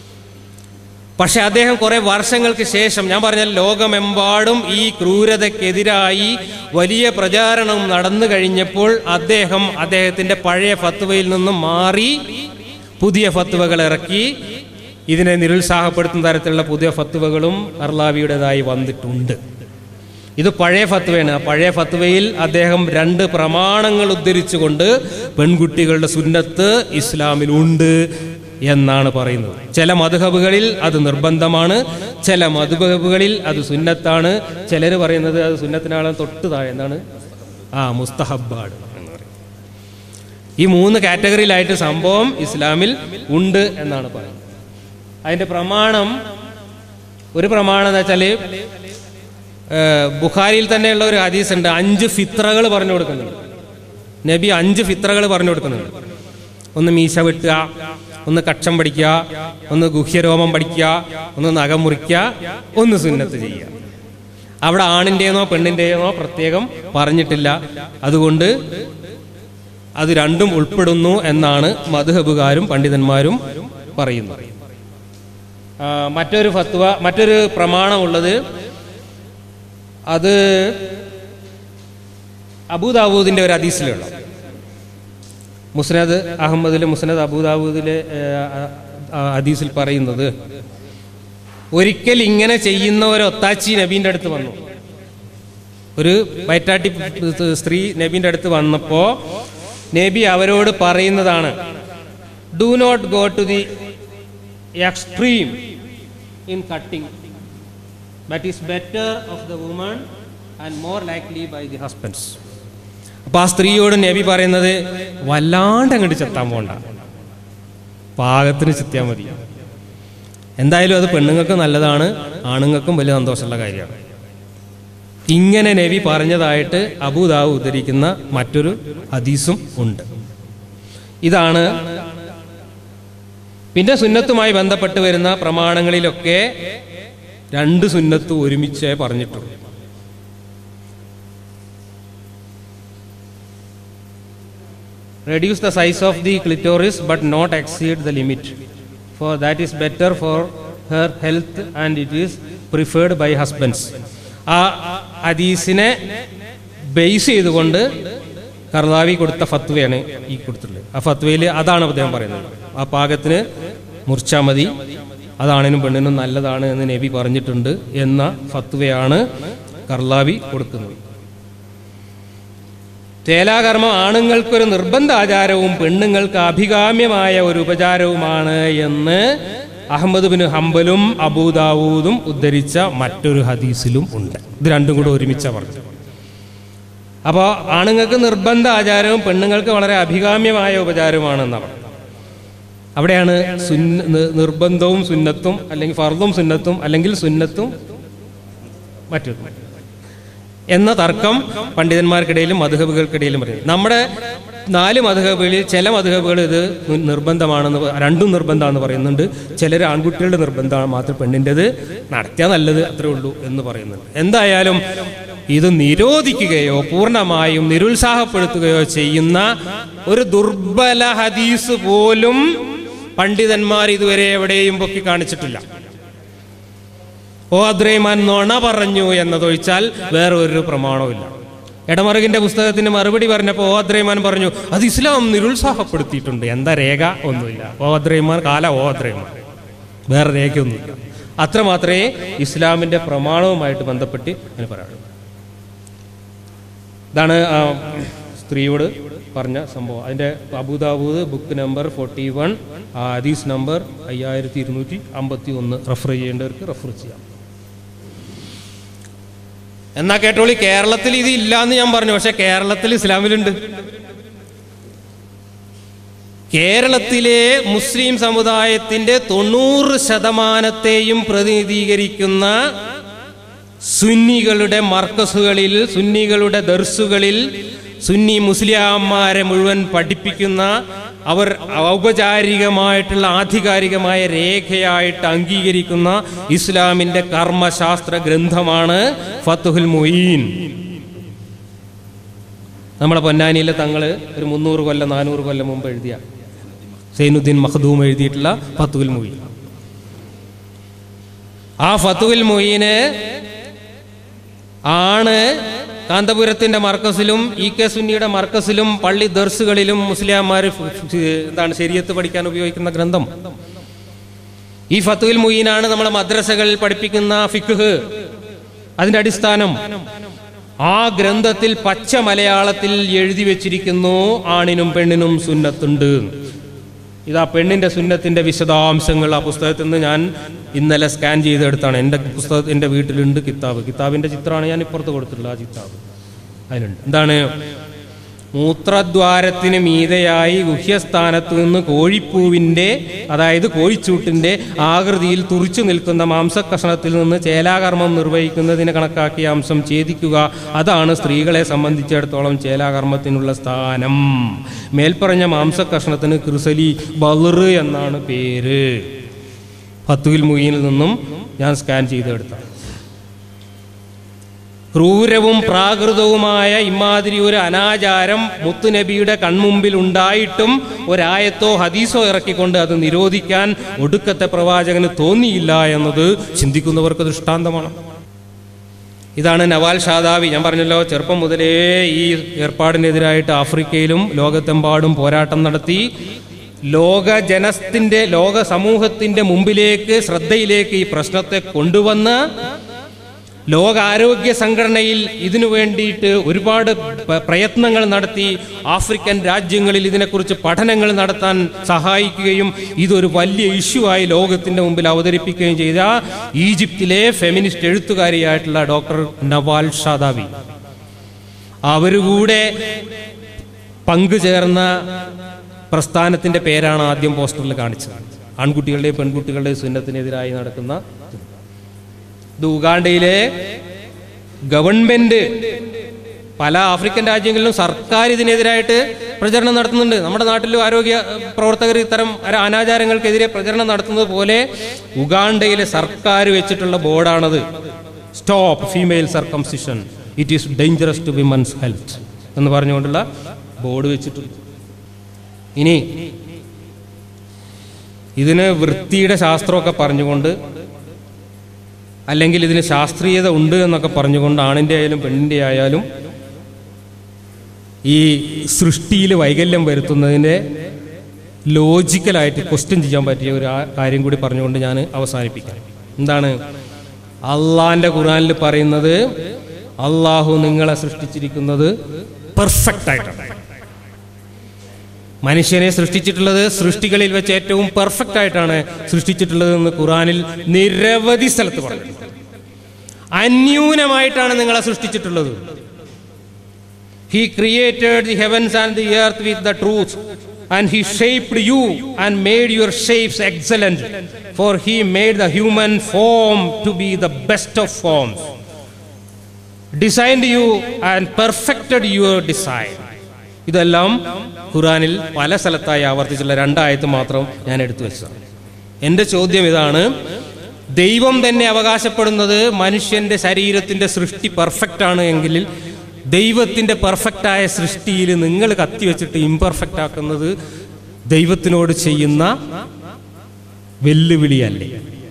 പക്ഷെ അദ്ദേഹം കുറെ വർഷങ്ങൾക്ക് ശേഷം ഞാൻ പറഞ്ഞ ലോകമെമ്പാടും ഈ ക്രൂരതയ്ക്കെതിരായി വലിയ പ്രചാരണം നടന്നു കഴിഞ്ഞപ്പോൾ അദ്ദേഹം അദ്ദേഹത്തിന്റെ പഴയ ഫത്വയിൽ നിന്നും മാറി പുതിയ ഫത്വകൾ ഇറക്കി ഇതിനെ നിരുത്സാഹപ്പെടുത്തുന്ന തരത്തിലുള്ള പുതിയ ഫത്വകളും അർലാവിയുടേതായി വന്നിട്ടുണ്ട് ഇത് പഴയ ഫത്വയാണ് ആ പഴയ ഫത്വയിൽ അദ്ദേഹം രണ്ട് പ്രമാണങ്ങൾ ഉദ്ധരിച്ചുകൊണ്ട് പെൺകുട്ടികളുടെ സുന്നത്ത് ഇസ്ലാമിലുണ്ട് എന്നാണ് പറയുന്നത് ചില മധുഹബുകളിൽ അത് നിർബന്ധമാണ് ചില മധുഹബുകളിൽ അത് സുന്നത്താണ് ചിലർ പറയുന്നത് അത് സുന്നത്തിനാണ് തൊട്ട് താഴെ എന്താണ് ആ മുസ്തഹബാണ് എന്ന് പറയും ഈ മൂന്ന് കാറ്റഗറിയിലായിട്ട് സംഭവം ഇസ്ലാമിൽ ഉണ്ട് എന്നാണ് പറയുന്നത് അതിന്റെ പ്രമാണം ഒരു പ്രമാണം എന്ന് വെച്ചാല് ഏഹ്, ബുഖാരിയിൽ തന്നെയുള്ള ഒരു ഹദീസ് ഉണ്ട് അഞ്ച് ഫിത്രകൾ പറഞ്ഞു കൊടുക്കുന്നുണ്ട് നബി അഞ്ച് ഫിത്രകൾ പറഞ്ഞു കൊടുക്കുന്നുണ്ട് ഒന്ന് മീശ വെട്ടുക ഒന്ന് കക്ഷം പഠിക്കുക ഒന്ന് ഗുഹ്യരോമം പഠിക്കുക ഒന്ന് നഖം മുറിക്കുക ഒന്ന് സുന്നത്ത് ചെയ്യുക അവിടെ ആണിൻ്റെയെന്നോ പെണ്ണിൻ്റെയെന്നോ പ്രത്യേകം പറഞ്ഞിട്ടില്ല അതുകൊണ്ട് അത് രണ്ടും ഉൾപ്പെടുന്നു എന്നാണ് മധുഹബുകാരും പണ്ഡിതന്മാരും പറയുന്നത് ആ, മറ്റൊരു ഫത്വ മറ്റൊരു പ്രമാണമുള്ളത് അത് അബൂദാവൂദിന്റെ ഒരു ഹദീസിലുള്ള മുസ്നദ് അഹമ്മദിലെ മുസ്നദ് അബൂദാവൂദിലെ ഹദീസിൽ പറയുന്നത് ഒരിക്കൽ ഇങ്ങനെ ചെയ്യുന്ന ഒരു ഒത്താച്ചി നബീന്റെ അടുത്ത് വന്നു ഒരു വയറ്റാട്ടി സ്ത്രീ നബീന്റെ അടുത്ത് വന്നപ്പോ നബി അവരോട് പറയുന്നതാണ് do not go to the extreme in cutting that is better of the woman and more likely by the husbands അപ്പൊ ആ സ്ത്രീയോട് നബി പറയുന്നത് വല്ലാണ്ട് അങ്ങോട്ട് ചെത്താൻ പോണ്ട പാകത്തിന് ചെത്തിയാൽ മതി എന്തായാലും അത് പെണ്ണുങ്ങൾക്കും നല്ലതാണ് ആണുങ്ങൾക്കും വലിയ സന്തോഷമുള്ള കാര്യമാണ് ഇങ്ങനെ നബി പറഞ്ഞതായിട്ട് അബൂദാവ് ഉദ്ധരിക്കുന്ന മറ്റൊരു ഹദീസും ഉണ്ട് ഇതാണ് പിന്നെ സുന്നത്തുമായി ബന്ധപ്പെട്ട് വരുന്ന പ്രമാണങ്ങളിലൊക്കെ രണ്ട് സുന്നത്ത് ഒരുമിച്ചേ പറഞ്ഞിട്ടുള്ളൂ reduce the size of the clitoris but not exceed the limit for that is better for her health and it is preferred by husbands ആ ഹദീസിനെ ബേസ് ചെയ്തുകൊണ്ട് കർദാവി കൊടുത്ത ഫത്വയാണ് ഈ കൊടുത്തിട്ടുള്ളത് ആ ഫത്വയിൽ അതാണ് അദ്ദേഹം പറയുന്നത് ആ പാകത്തിന് മുറിച്ചാൽ മതി അതാണിനും പെണ്ണിനും നല്ലതാണ് എന്ന് നബി പറഞ്ഞിട്ടുണ്ട് എന്ന ഫത്വയാണ് കർലാവി കൊടുക്കുന്നത് ചേലാകർമ്മം ആണുങ്ങൾക്കൊരു നിർബന്ധ ആചാരവും പെണ്ണുങ്ങൾക്ക് അഭികാമ്യമായ ഒരു ഉപചാരവുമാണ് എന്ന് അഹമ്മദ് ബിൻ ഹംബലും അബൂദാവൂദും ഉദ്ധരിച്ച മറ്റൊരു ഹദീസിലും ഉണ്ട് ഇത് രണ്ടും കൂടെ ഒരുമിച്ച പറഞ്ഞു അപ്പോൾ ആണുങ്ങൾക്ക് നിർബന്ധ ആചാരവും പെണ്ണുങ്ങൾക്ക് വളരെ അഭികാമ്യമായ ഉപചാരവുമാണെന്നാണ് പറഞ്ഞത് അവിടെയാണ് സുന്ന നി- നിർബന്ധവും സുന്നത്തും അല്ലെങ്കിൽ ഫർദും സുന്നത്തും അല്ലെങ്കിൽ സുന്നത്തും മറ്റൊരു എന്ന തർക്കം പണ്ഡിതന്മാർക്കിടയിലും മധുഹബുകൾക്കിടയിലും പറയുന്നത് നമ്മുടെ നാല് മധുഹബുകളിൽ ചില മധുഹബുകൾ ഇത് നിർബന്ധമാണെന്ന് പ- രണ്ടും നിർബന്ധമാണെന്ന് പറയുന്നുണ്ട് ചിലർ ആൺകുട്ടികളുടെ നിർബന്ധമാണ് മാത്രം പെണ്ണിൻ്റെത് നടത്തിയാൽ നല്ലത് അത്രേ ഉള്ളൂ എന്ന് പറയുന്നുണ്ട് എന്തായാലും ഇത് നിരോധിക്കുകയോ പൂർണ്ണമായും നിരുത്സാഹപ്പെടുത്തുകയോ ചെയ്യുന്ന ഒരു ദുർബല ഹദീസ് പോലും പണ്ഡിതന്മാർ ഇതുവരെ എവിടെയും പൊക്കി കാണിച്ചിട്ടില്ല ഓ അദ്രൈമാൻ നുണ പറഞ്ഞു എന്നതൊഴിച്ചാൽ വേറെ ഒരു പ്രമാണവുമില്ല എടമറുകിന്റെ പുസ്തകത്തിന് മറുപടി പറഞ്ഞപ്പോൾ ഓ അദ്രൈമാൻ പറഞ്ഞു അത് ഇസ്ലാം നിരുത്സാഹപ്പെടുത്തിയിട്ടുണ്ട് എന്താ രേഖ ഒന്നുമില്ല ഓ അദ്രൈമാൻ കാല ഓ അദ്രൈമാൻ വേറെ രേഖയൊന്നുമില്ല അത്ര മാത്രമേ ഇസ്ലാമിന്റെ പ്രമാണവുമായിട്ട് ബന്ധപ്പെട്ട് അതിന് പറയാനുള്ളൂ ഇതാണ് ആ സ്ത്രീയോട് പറഞ്ഞ സംഭവം അതിന്റെ അബുദാബൂദ് ബുക്ക് നമ്പർ ഫോർട്ടി വൺ ഹദീസ് നമ്പർ അയ്യായിരത്തി ഇരുന്നൂറ്റി അമ്പത്തി ഒന്ന് റെഫർ ചെയ്യേണ്ടവർക്ക് റെഫർ ചെയ്യാം എന്നാ കേട്ടോളി കേരളത്തിൽ ഇത് ഇല്ല എന്ന് ഞാൻ പറഞ്ഞു പക്ഷെ കേരളത്തിൽ ഇസ്ലാമിലുണ്ട് കേരളത്തിലെ മുസ്ലിം സമുദായത്തിന്റെ തൊണ്ണൂറ് ശതമാനത്തെയും പ്രതിനിധീകരിക്കുന്ന സുന്നികളുടെ മർക്കസുകളിൽ സുന്നികളുടെ ദർസുകളിൽ സുന്നി മുസ്ലിയാന്മാരെ മുഴുവൻ പഠിപ്പിക്കുന്ന അവർ ഔപചാരികമായിട്ടുള്ള ആധികാരികമായ രേഖയായിട്ട് അംഗീകരിക്കുന്ന ഇസ്ലാമിന്റെ കർമ്മശാസ്ത്ര ഗ്രന്ഥമാണ് ഫത്തുഹുൽ മൊയ്യീൻ നമ്മളെ പൊന്നാനിയിലെ തങ്ങള് ഒരു മുന്നൂറ് കൊല്ലം നാനൂറ് കൊല്ലം മുമ്പ് എഴുതിയ സൈനുദ്ദീൻ മഖദൂം എഴുതിയിട്ടുള്ള ഫത്തുൽ മൊയ്യീൻ ആ ഫത്തുൽ മൊയ്യീന് ആണ് കാന്തപുരത്തിന്റെ മർക്കസിലും ഇ കെ സുന്നിയുടെ മർക്കസിലും പള്ളി ദർസുകളിലും മുസ്ലിംമാർ എന്താണ് ശരീരത്ത് പഠിക്കാൻ ഉപയോഗിക്കുന്ന ഗ്രന്ഥം ഈ ഫത്തുൽ മുയീനാണ് നമ്മളെ മദ്രസകളിൽ പഠിപ്പിക്കുന്ന ഫിഖ് അതിന്റെ അടിസ്ഥാനം ആ ഗ്രന്ഥത്തിൽ പച്ച മലയാളത്തിൽ എഴുതി വെച്ചിരിക്കുന്നു ആണിനും പെണ്ണിനും സുന്നത്തുണ്ട് ഇതാ പെണ്ണിന്റെ സുന്നത്തിന്റെ വിശദാംശങ്ങൾ ആ പുസ്തകത്തിൽ നിന്ന് ഞാൻ ഇന്നലെ സ്കാൻ ചെയ്തെടുത്താണ് എൻ്റെ പുസ്തകം എൻ്റെ വീട്ടിലുണ്ട് കിതാബ് കിതാബിന്റെ ചിത്രമാണ് ഞാൻ ഇപ്പുറത്ത് കൊടുത്തിട്ടുള്ളത് ആ കിതാബ് അതിലുണ്ട് എന്താണ് മൂത്രദ്വാരത്തിന് മീതെയായി ഗുഹ്യസ്ഥാനത്ത് നിന്ന് കോഴിപ്പൂവിന്റെ അതായത് കോഴിച്ചൂട്ടിന്റെ ആകൃതിയിൽ തുറിച്ചു നിൽക്കുന്ന മാംസക്കഷണത്തിൽ നിന്ന് ചേലാകർമ്മം നിർവഹിക്കുന്നതിന് കണക്കാക്കിയ അംശം ഛേദിക്കുക അതാണ് സ്ത്രീകളെ സംബന്ധിച്ചിടത്തോളം ചേലാകർമ്മത്തിനുള്ള സ്ഥാനം മേൽപ്പറഞ്ഞ മാംസക്കഷണത്തിന് ക്രിസലി ബളുറ് എന്നാണ് പേര് ഫത്തുവിൽ മുയിനിൽ നിന്നും ഞാൻ സ്കാൻ ചെയ്തെടുത്താണ് ക്രൂരവും പ്രാകൃതവുമായ ഇമാതിരി ഒരു അനാചാരം മുത്തുനബിയുടെ കൺമുമ്പിൽ ഉണ്ടായിട്ടും ഒരായത്തോ ഹദീസോ ഇറക്കിക്കൊണ്ട് അത് നിരോധിക്കാൻ ഒടുക്കത്തെ പ്രവാചകന് തോന്നിയില്ല എന്നത് ചിന്തിക്കുന്നവർക്ക് ദൃഷ്ടാന്തമാണ് ഇതാണ് നവാൽ ഷാദാവി ഞാൻ പറഞ്ഞല്ലോ ചെറുപ്പം മുതലേ ഈ ഏർപ്പാടിനെതിരായിട്ട് ആഫ്രിക്കയിലും ലോകത്തെമ്പാടും പോരാട്ടം നടത്തി ലോക ജനത്തിന്റെ ലോക സമൂഹത്തിന്റെ മുമ്പിലേക്ക് ശ്രദ്ധയിലേക്ക് ഈ പ്രശ്നത്തെ കൊണ്ടുവന്ന് ലോകാരോഗ്യ സംഘടനയിൽ ഇതിനു വേണ്ടിയിട്ട് ഒരുപാട് പ- പ്രയത്നങ്ങൾ നടത്തി ആഫ്രിക്കൻ രാജ്യങ്ങളിൽ ഇതിനെക്കുറിച്ച് പഠനങ്ങൾ നടത്താൻ സഹായിക്കുകയും ഇതൊരു വലിയ ഇഷ്യൂ ആയി ലോകത്തിന്റെ മുമ്പിൽ അവതരിപ്പിക്കുകയും ചെയ്ത ഈജിപ്തിലെ ഫെമിനിസ്റ്റ് എഴുത്തുകാരിയായിട്ടുള്ള ഡോക്ടർ നവാൽ ഷാദാവി അവരുകൂടെ പങ്കുചേർന്ന പ്രസ്ഥാനത്തിന്റെ പേരാണ് ആദ്യം പോസ്റ്ററിൽ കാണിച്ചത് ആൺകുട്ടികളുടെയും പെൺകുട്ടികളുടെയും സുന്നത്തിനെതിരായി നടക്കുന്ന ഇത് ഉഗാണ്ടയിലെ ഗവൺമെന്റ് പല ആഫ്രിക്കൻ രാജ്യങ്ങളിലും സർക്കാർ ഇതിനെതിരായിട്ട് പ്രചരണം നടത്തുന്നുണ്ട് നമ്മുടെ നാട്ടിലും ആരോഗ്യ പ്രവർത്തകർ ഇത്തരം അര- അനാചാരങ്ങൾക്കെതിരെ പ്രചരണം നടത്തുന്നത് പോലെ ഉഗാണ്ടയിലെ സർക്കാർ വെച്ചിട്ടുള്ള ബോർഡാണത് stop female circumcision it is dangerous to women's health എന്ന് പറഞ്ഞുകൊണ്ടുള്ള ബോർഡ് വെച്ചിട്ടുണ്ട് ഇനി ഇതിന് വൃത്തിയുടെ ശാസ്ത്രമൊക്കെ പറഞ്ഞുകൊണ്ട് അല്ലെങ്കിൽ ഇതിന് ശാസ്ത്രീയത ഉണ്ട് എന്നൊക്കെ പറഞ്ഞുകൊണ്ട് ആണിൻ്റെ ആയാലും പെണ്ണിൻ്റെ ആയാലും ഈ സൃഷ്ടിയിൽ വൈകല്യം വരുത്തുന്നതിനെ ലോജിക്കലായിട്ട് ക്വസ്റ്റ്യൻ ചെയ്യാൻ പറ്റിയ ഒരു ആ- കാര്യം കൂടി പറഞ്ഞുകൊണ്ട് ഞാൻ അവസാനിപ്പിക്കാം എന്താണ് അള്ളാന്റെ ഖുറാനിൽ പറയുന്നത് അള്ളാഹു നിങ്ങളെ സൃഷ്ടിച്ചിരിക്കുന്നത് പെർഫെക്റ്റ് ആയിട്ടാണ് മനുഷ്യനെ സൃഷ്ടിച്ചിട്ടുള്ളത് സൃഷ്ടികളിൽ വെച്ച് ഏറ്റവും പെർഫെക്റ്റ് ആയിട്ടാണ് സൃഷ്ടിച്ചിട്ടുള്ളത് എന്ന് ഖുറാനിൽ നിരവധി സ്ഥലത്ത് പറഞ്ഞു അന്യൂനമായിട്ടാണ് നിങ്ങളെ സൃഷ്ടിച്ചിട്ടുള്ളത് he created the heavens and the earth with the truth and he shaped you and made your shapes excellent for he made the human form to be the best of forms designed you and perfected your design ഇതെല്ലാം ഖുറാനിൽ പല സ്ഥലത്തായി ആവർത്തിച്ചുള്ള രണ്ടായത്ത് മാത്രം ഞാൻ എടുത്തു വെച്ചതാണ് എൻ്റെ ചോദ്യം ഇതാണ് ദൈവം തന്നെ അവകാശപ്പെടുന്നത് മനുഷ്യന്റെ ശരീരത്തിന്റെ സൃഷ്ടി പെർഫെക്റ്റ് ആണ് എങ്കിൽ ദൈവത്തിന്റെ പെർഫെക്റ്റായ സൃഷ്ടിയിൽ നിങ്ങൾ കത്തിവെച്ചിട്ട് ഇംപെർഫെക്റ്റ് ആക്കുന്നത് ദൈവത്തിനോട് ചെയ്യുന്ന വെല്ലുവിളിയല്ലേ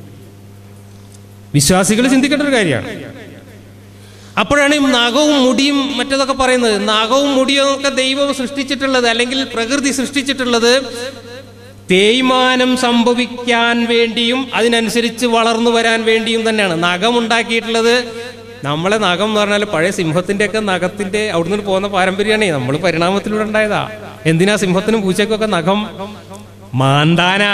വിശ്വാസികൾ ചിന്തിക്കേണ്ട ഒരു കാര്യമാണ് അപ്പോഴാണ് ഈ നഖവും മുടിയും മറ്റതൊക്കെ പറയുന്നത് നഖവും മുടിയും ഒക്കെ ദൈവം സൃഷ്ടിച്ചിട്ടുള്ളത് അല്ലെങ്കിൽ പ്രകൃതി സൃഷ്ടിച്ചിട്ടുള്ളത് തേയ്മാനം സംഭവിക്കാൻ വേണ്ടിയും അതിനനുസരിച്ച് വളർന്നു വരാൻ വേണ്ടിയും തന്നെയാണ് നഖം ഉണ്ടാക്കിയിട്ടുള്ളത് നമ്മളെ നഖം എന്ന് പറഞ്ഞാൽ പഴയ സിംഹത്തിന്റെ ഒക്കെ നഖത്തിന്റെ അവിടുന്ന് പോകുന്ന പാരമ്പര്യമാണേ നമ്മൾ പരിണാമത്തിലൂടെ ഉണ്ടായതാ എന്തിനാ സിംഹത്തിനും പൂച്ചയ്ക്കൊക്കെ നഖം മാന്താന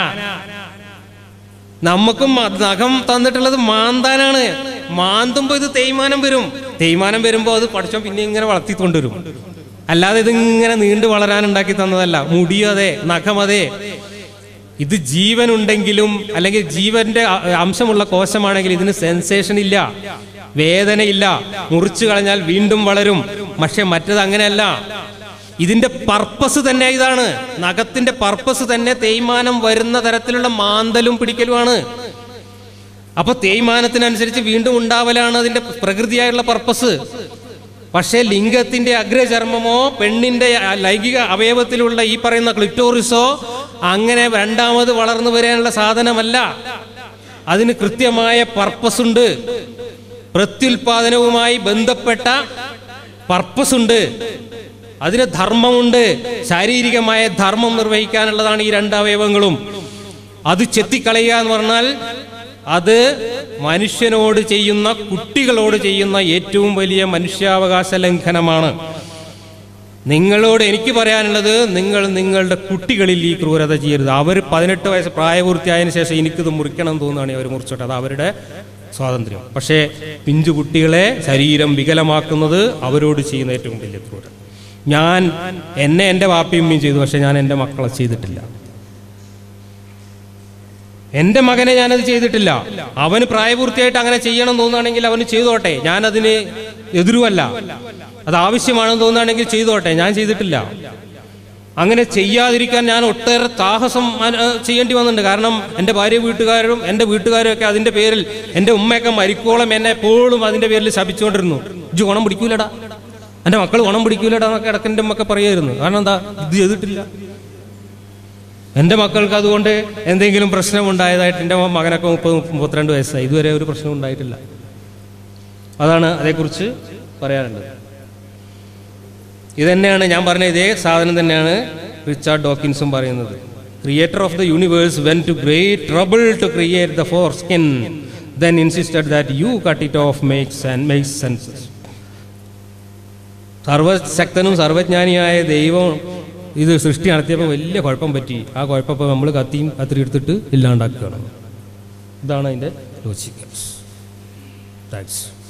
നമുക്കും മ- നഖം തന്നിട്ടുള്ളത് മാന്താനാണ് മാന്തുമ്പോ ഇത് തേയ്മാനം വരും തേയ്മാനം വരുമ്പോ അത് പഠിച്ചോ പിന്നെ ഇങ്ങനെ വളർത്തിക്കൊണ്ടുവരും അല്ലാതെ ഇത് ഇങ്ങനെ നീണ്ടു വളരാൻ ഉണ്ടാക്കി തന്നതല്ല മുടിയും അതെ നഖം അതെ ഇത് ജീവൻ ഉണ്ടെങ്കിലും അല്ലെങ്കിൽ ജീവന്റെ അ- അംശമുള്ള കോശമാണെങ്കിൽ ഇതിന് സെൻസേഷൻ ഇല്ല വേദനയില്ല മുറിച്ചു കളഞ്ഞാൽ വീണ്ടും വളരും പക്ഷെ മറ്റത് അങ്ങനെയല്ല ഇതിന്റെ പർപ്പസ് തന്നെ ഇതാണ് നഖത്തിന്റെ പർപ്പസ് തന്നെ തേയ്മാനം വരുന്ന തരത്തിലുള്ള മാന്തലും പിടിക്കലുമാണ് അപ്പൊ തേയ്മാനത്തിനനുസരിച്ച് വീണ്ടും ഉണ്ടാവലാണ് അതിന്റെ പ്രകൃതിയായുള്ള പർപ്പസ് പക്ഷേ ലിംഗത്തിന്റെ അഗ്രചർമ്മമോ പെണ്ണിന്റെ ലൈംഗിക അവയവത്തിലുള്ള ഈ പറയുന്ന ക്ലിറ്റോറിസോ അങ്ങനെ രണ്ടാമത് വളർന്നു വരാനുള്ള സാധനമല്ല അതിന് കൃത്യമായ പർപ്പസ് ഉണ്ട് പ്രത്യുൽപാദനവുമായി ബന്ധപ്പെട്ട പർപ്പസ് ഉണ്ട് അതിന് ധർമ്മമുണ്ട് ശാരീരികമായ ധർമ്മം നിർവഹിക്കാനുള്ളതാണ് ഈ രണ്ട് അവയവങ്ങളും അത് ചെത്തിക്കളയുക എന്ന് പറഞ്ഞാൽ അത് മനുഷ്യനോട് ചെയ്യുന്ന കുട്ടികളോട് ചെയ്യുന്ന ഏറ്റവും വലിയ മനുഷ്യാവകാശ ലംഘനമാണ് നിങ്ങളോട് എനിക്ക് പറയാനുള്ളത് നിങ്ങൾ നിങ്ങളുടെ കുട്ടികളിൽ ഈ ക്രൂരത ചെയ്യരുത് അവർ പതിനെട്ട് വയസ്സ് പ്രായപൂർത്തിയായതിനു ശേഷം എനിക്കിത് മുറിക്കണം എന്ന് തോന്നുകയാണെങ്കിൽ അവർ മുറിച്ചോട്ടെ അത് അവരുടെ സ്വാതന്ത്ര്യം പക്ഷേ പിഞ്ചു കുട്ടികളെ ശരീരം വികലമാക്കുന്നത് അവരോട് ചെയ്യുന്ന ഏറ്റവും വലിയ ക്രൂരത ഞാൻ എന്നെ എൻ്റെ വാപ്പയും ഉമ്മയും ചെയ്തു പക്ഷെ ഞാൻ എൻ്റെ മക്കളെ ചെയ്തിട്ടില്ല എന്റെ മകനെ ഞാനത് ചെയ്തിട്ടില്ല അവന് പ്രായപൂർത്തിയായിട്ട് അങ്ങനെ ചെയ്യണം തോന്നുകയാണെങ്കിൽ അവന് ചെയ്തോട്ടെ ഞാൻ അതിന് എതിരുമല്ല അത് ആവശ്യമാണെന്ന് തോന്നുകയാണെങ്കിൽ ചെയ്തോട്ടെ ഞാൻ ചെയ്തിട്ടില്ല അങ്ങനെ ചെയ്യാതിരിക്കാൻ ഞാൻ ഒട്ടേറെ സാഹസം അന- ഏഹ് ചെയ്യേണ്ടി വന്നിട്ടുണ്ട് കാരണം എൻ്റെ ഭാര്യ വീട്ടുകാരും എൻ്റെ വീട്ടുകാരും ഒക്കെ അതിൻ്റെ പേരിൽ എൻ്റെ ഉമ്മയൊക്കെ മരിക്കോളം എന്നെ എപ്പോഴും അതിൻ്റെ പേരിൽ ശപിച്ചുകൊണ്ടിരുന്നു ഇജ്ജ് ഗുണം പിടിക്കൂലടാ എൻ്റെ മക്കൾ ഗുണം പിടിക്കൂലടാ എന്നൊക്കെ ഇടയ്ക്കെൻ്റെ ഉമ്മയൊക്കെ പറയായിരുന്നു കാരണം എന്താ ഇത് ചെയ്തിട്ടില്ല എൻ്റെ മക്കൾക്ക് അതുകൊണ്ട് എന്തെങ്കിലും പ്രശ്നം ഉണ്ടായതായിട്ട് എൻ്റെ മകനൊക്കെ മുപ്പത് മുപ്പത്തിരണ്ട് വയസ്സായി ഇതുവരെ ഒരു പ്രശ്നം ഉണ്ടായിട്ടില്ല അതാണ് അതേക്കുറിച്ച് പറയാനുള്ളത് ഇതന്നെയാണ് ഞാൻ പറഞ്ഞ ഇതേ സാധനം തന്നെയാണ് റിച്ചാർഡ് ഡോക്കിൻസും പറയുന്നത് creator of the universe went to great trouble to create the foreskin then insisted that you cut it off makes and makes senses സർവശക്തനും സർവജ്ഞാനിയായ ദൈവം ഇത് സൃഷ്ടി നടത്തിയപ്പോൾ വലിയ കുഴപ്പം പറ്റി ആ കുഴപ്പം ഇപ്പോൾ നമ്മൾ കത്തിയും കത്തിരി എടുത്തിട്ട് ഇല്ലാണ്ടാക്കുകയാണ് ഇതാണ് അതിൻ്റെ ലോജിക്ക് താങ്ക്സ്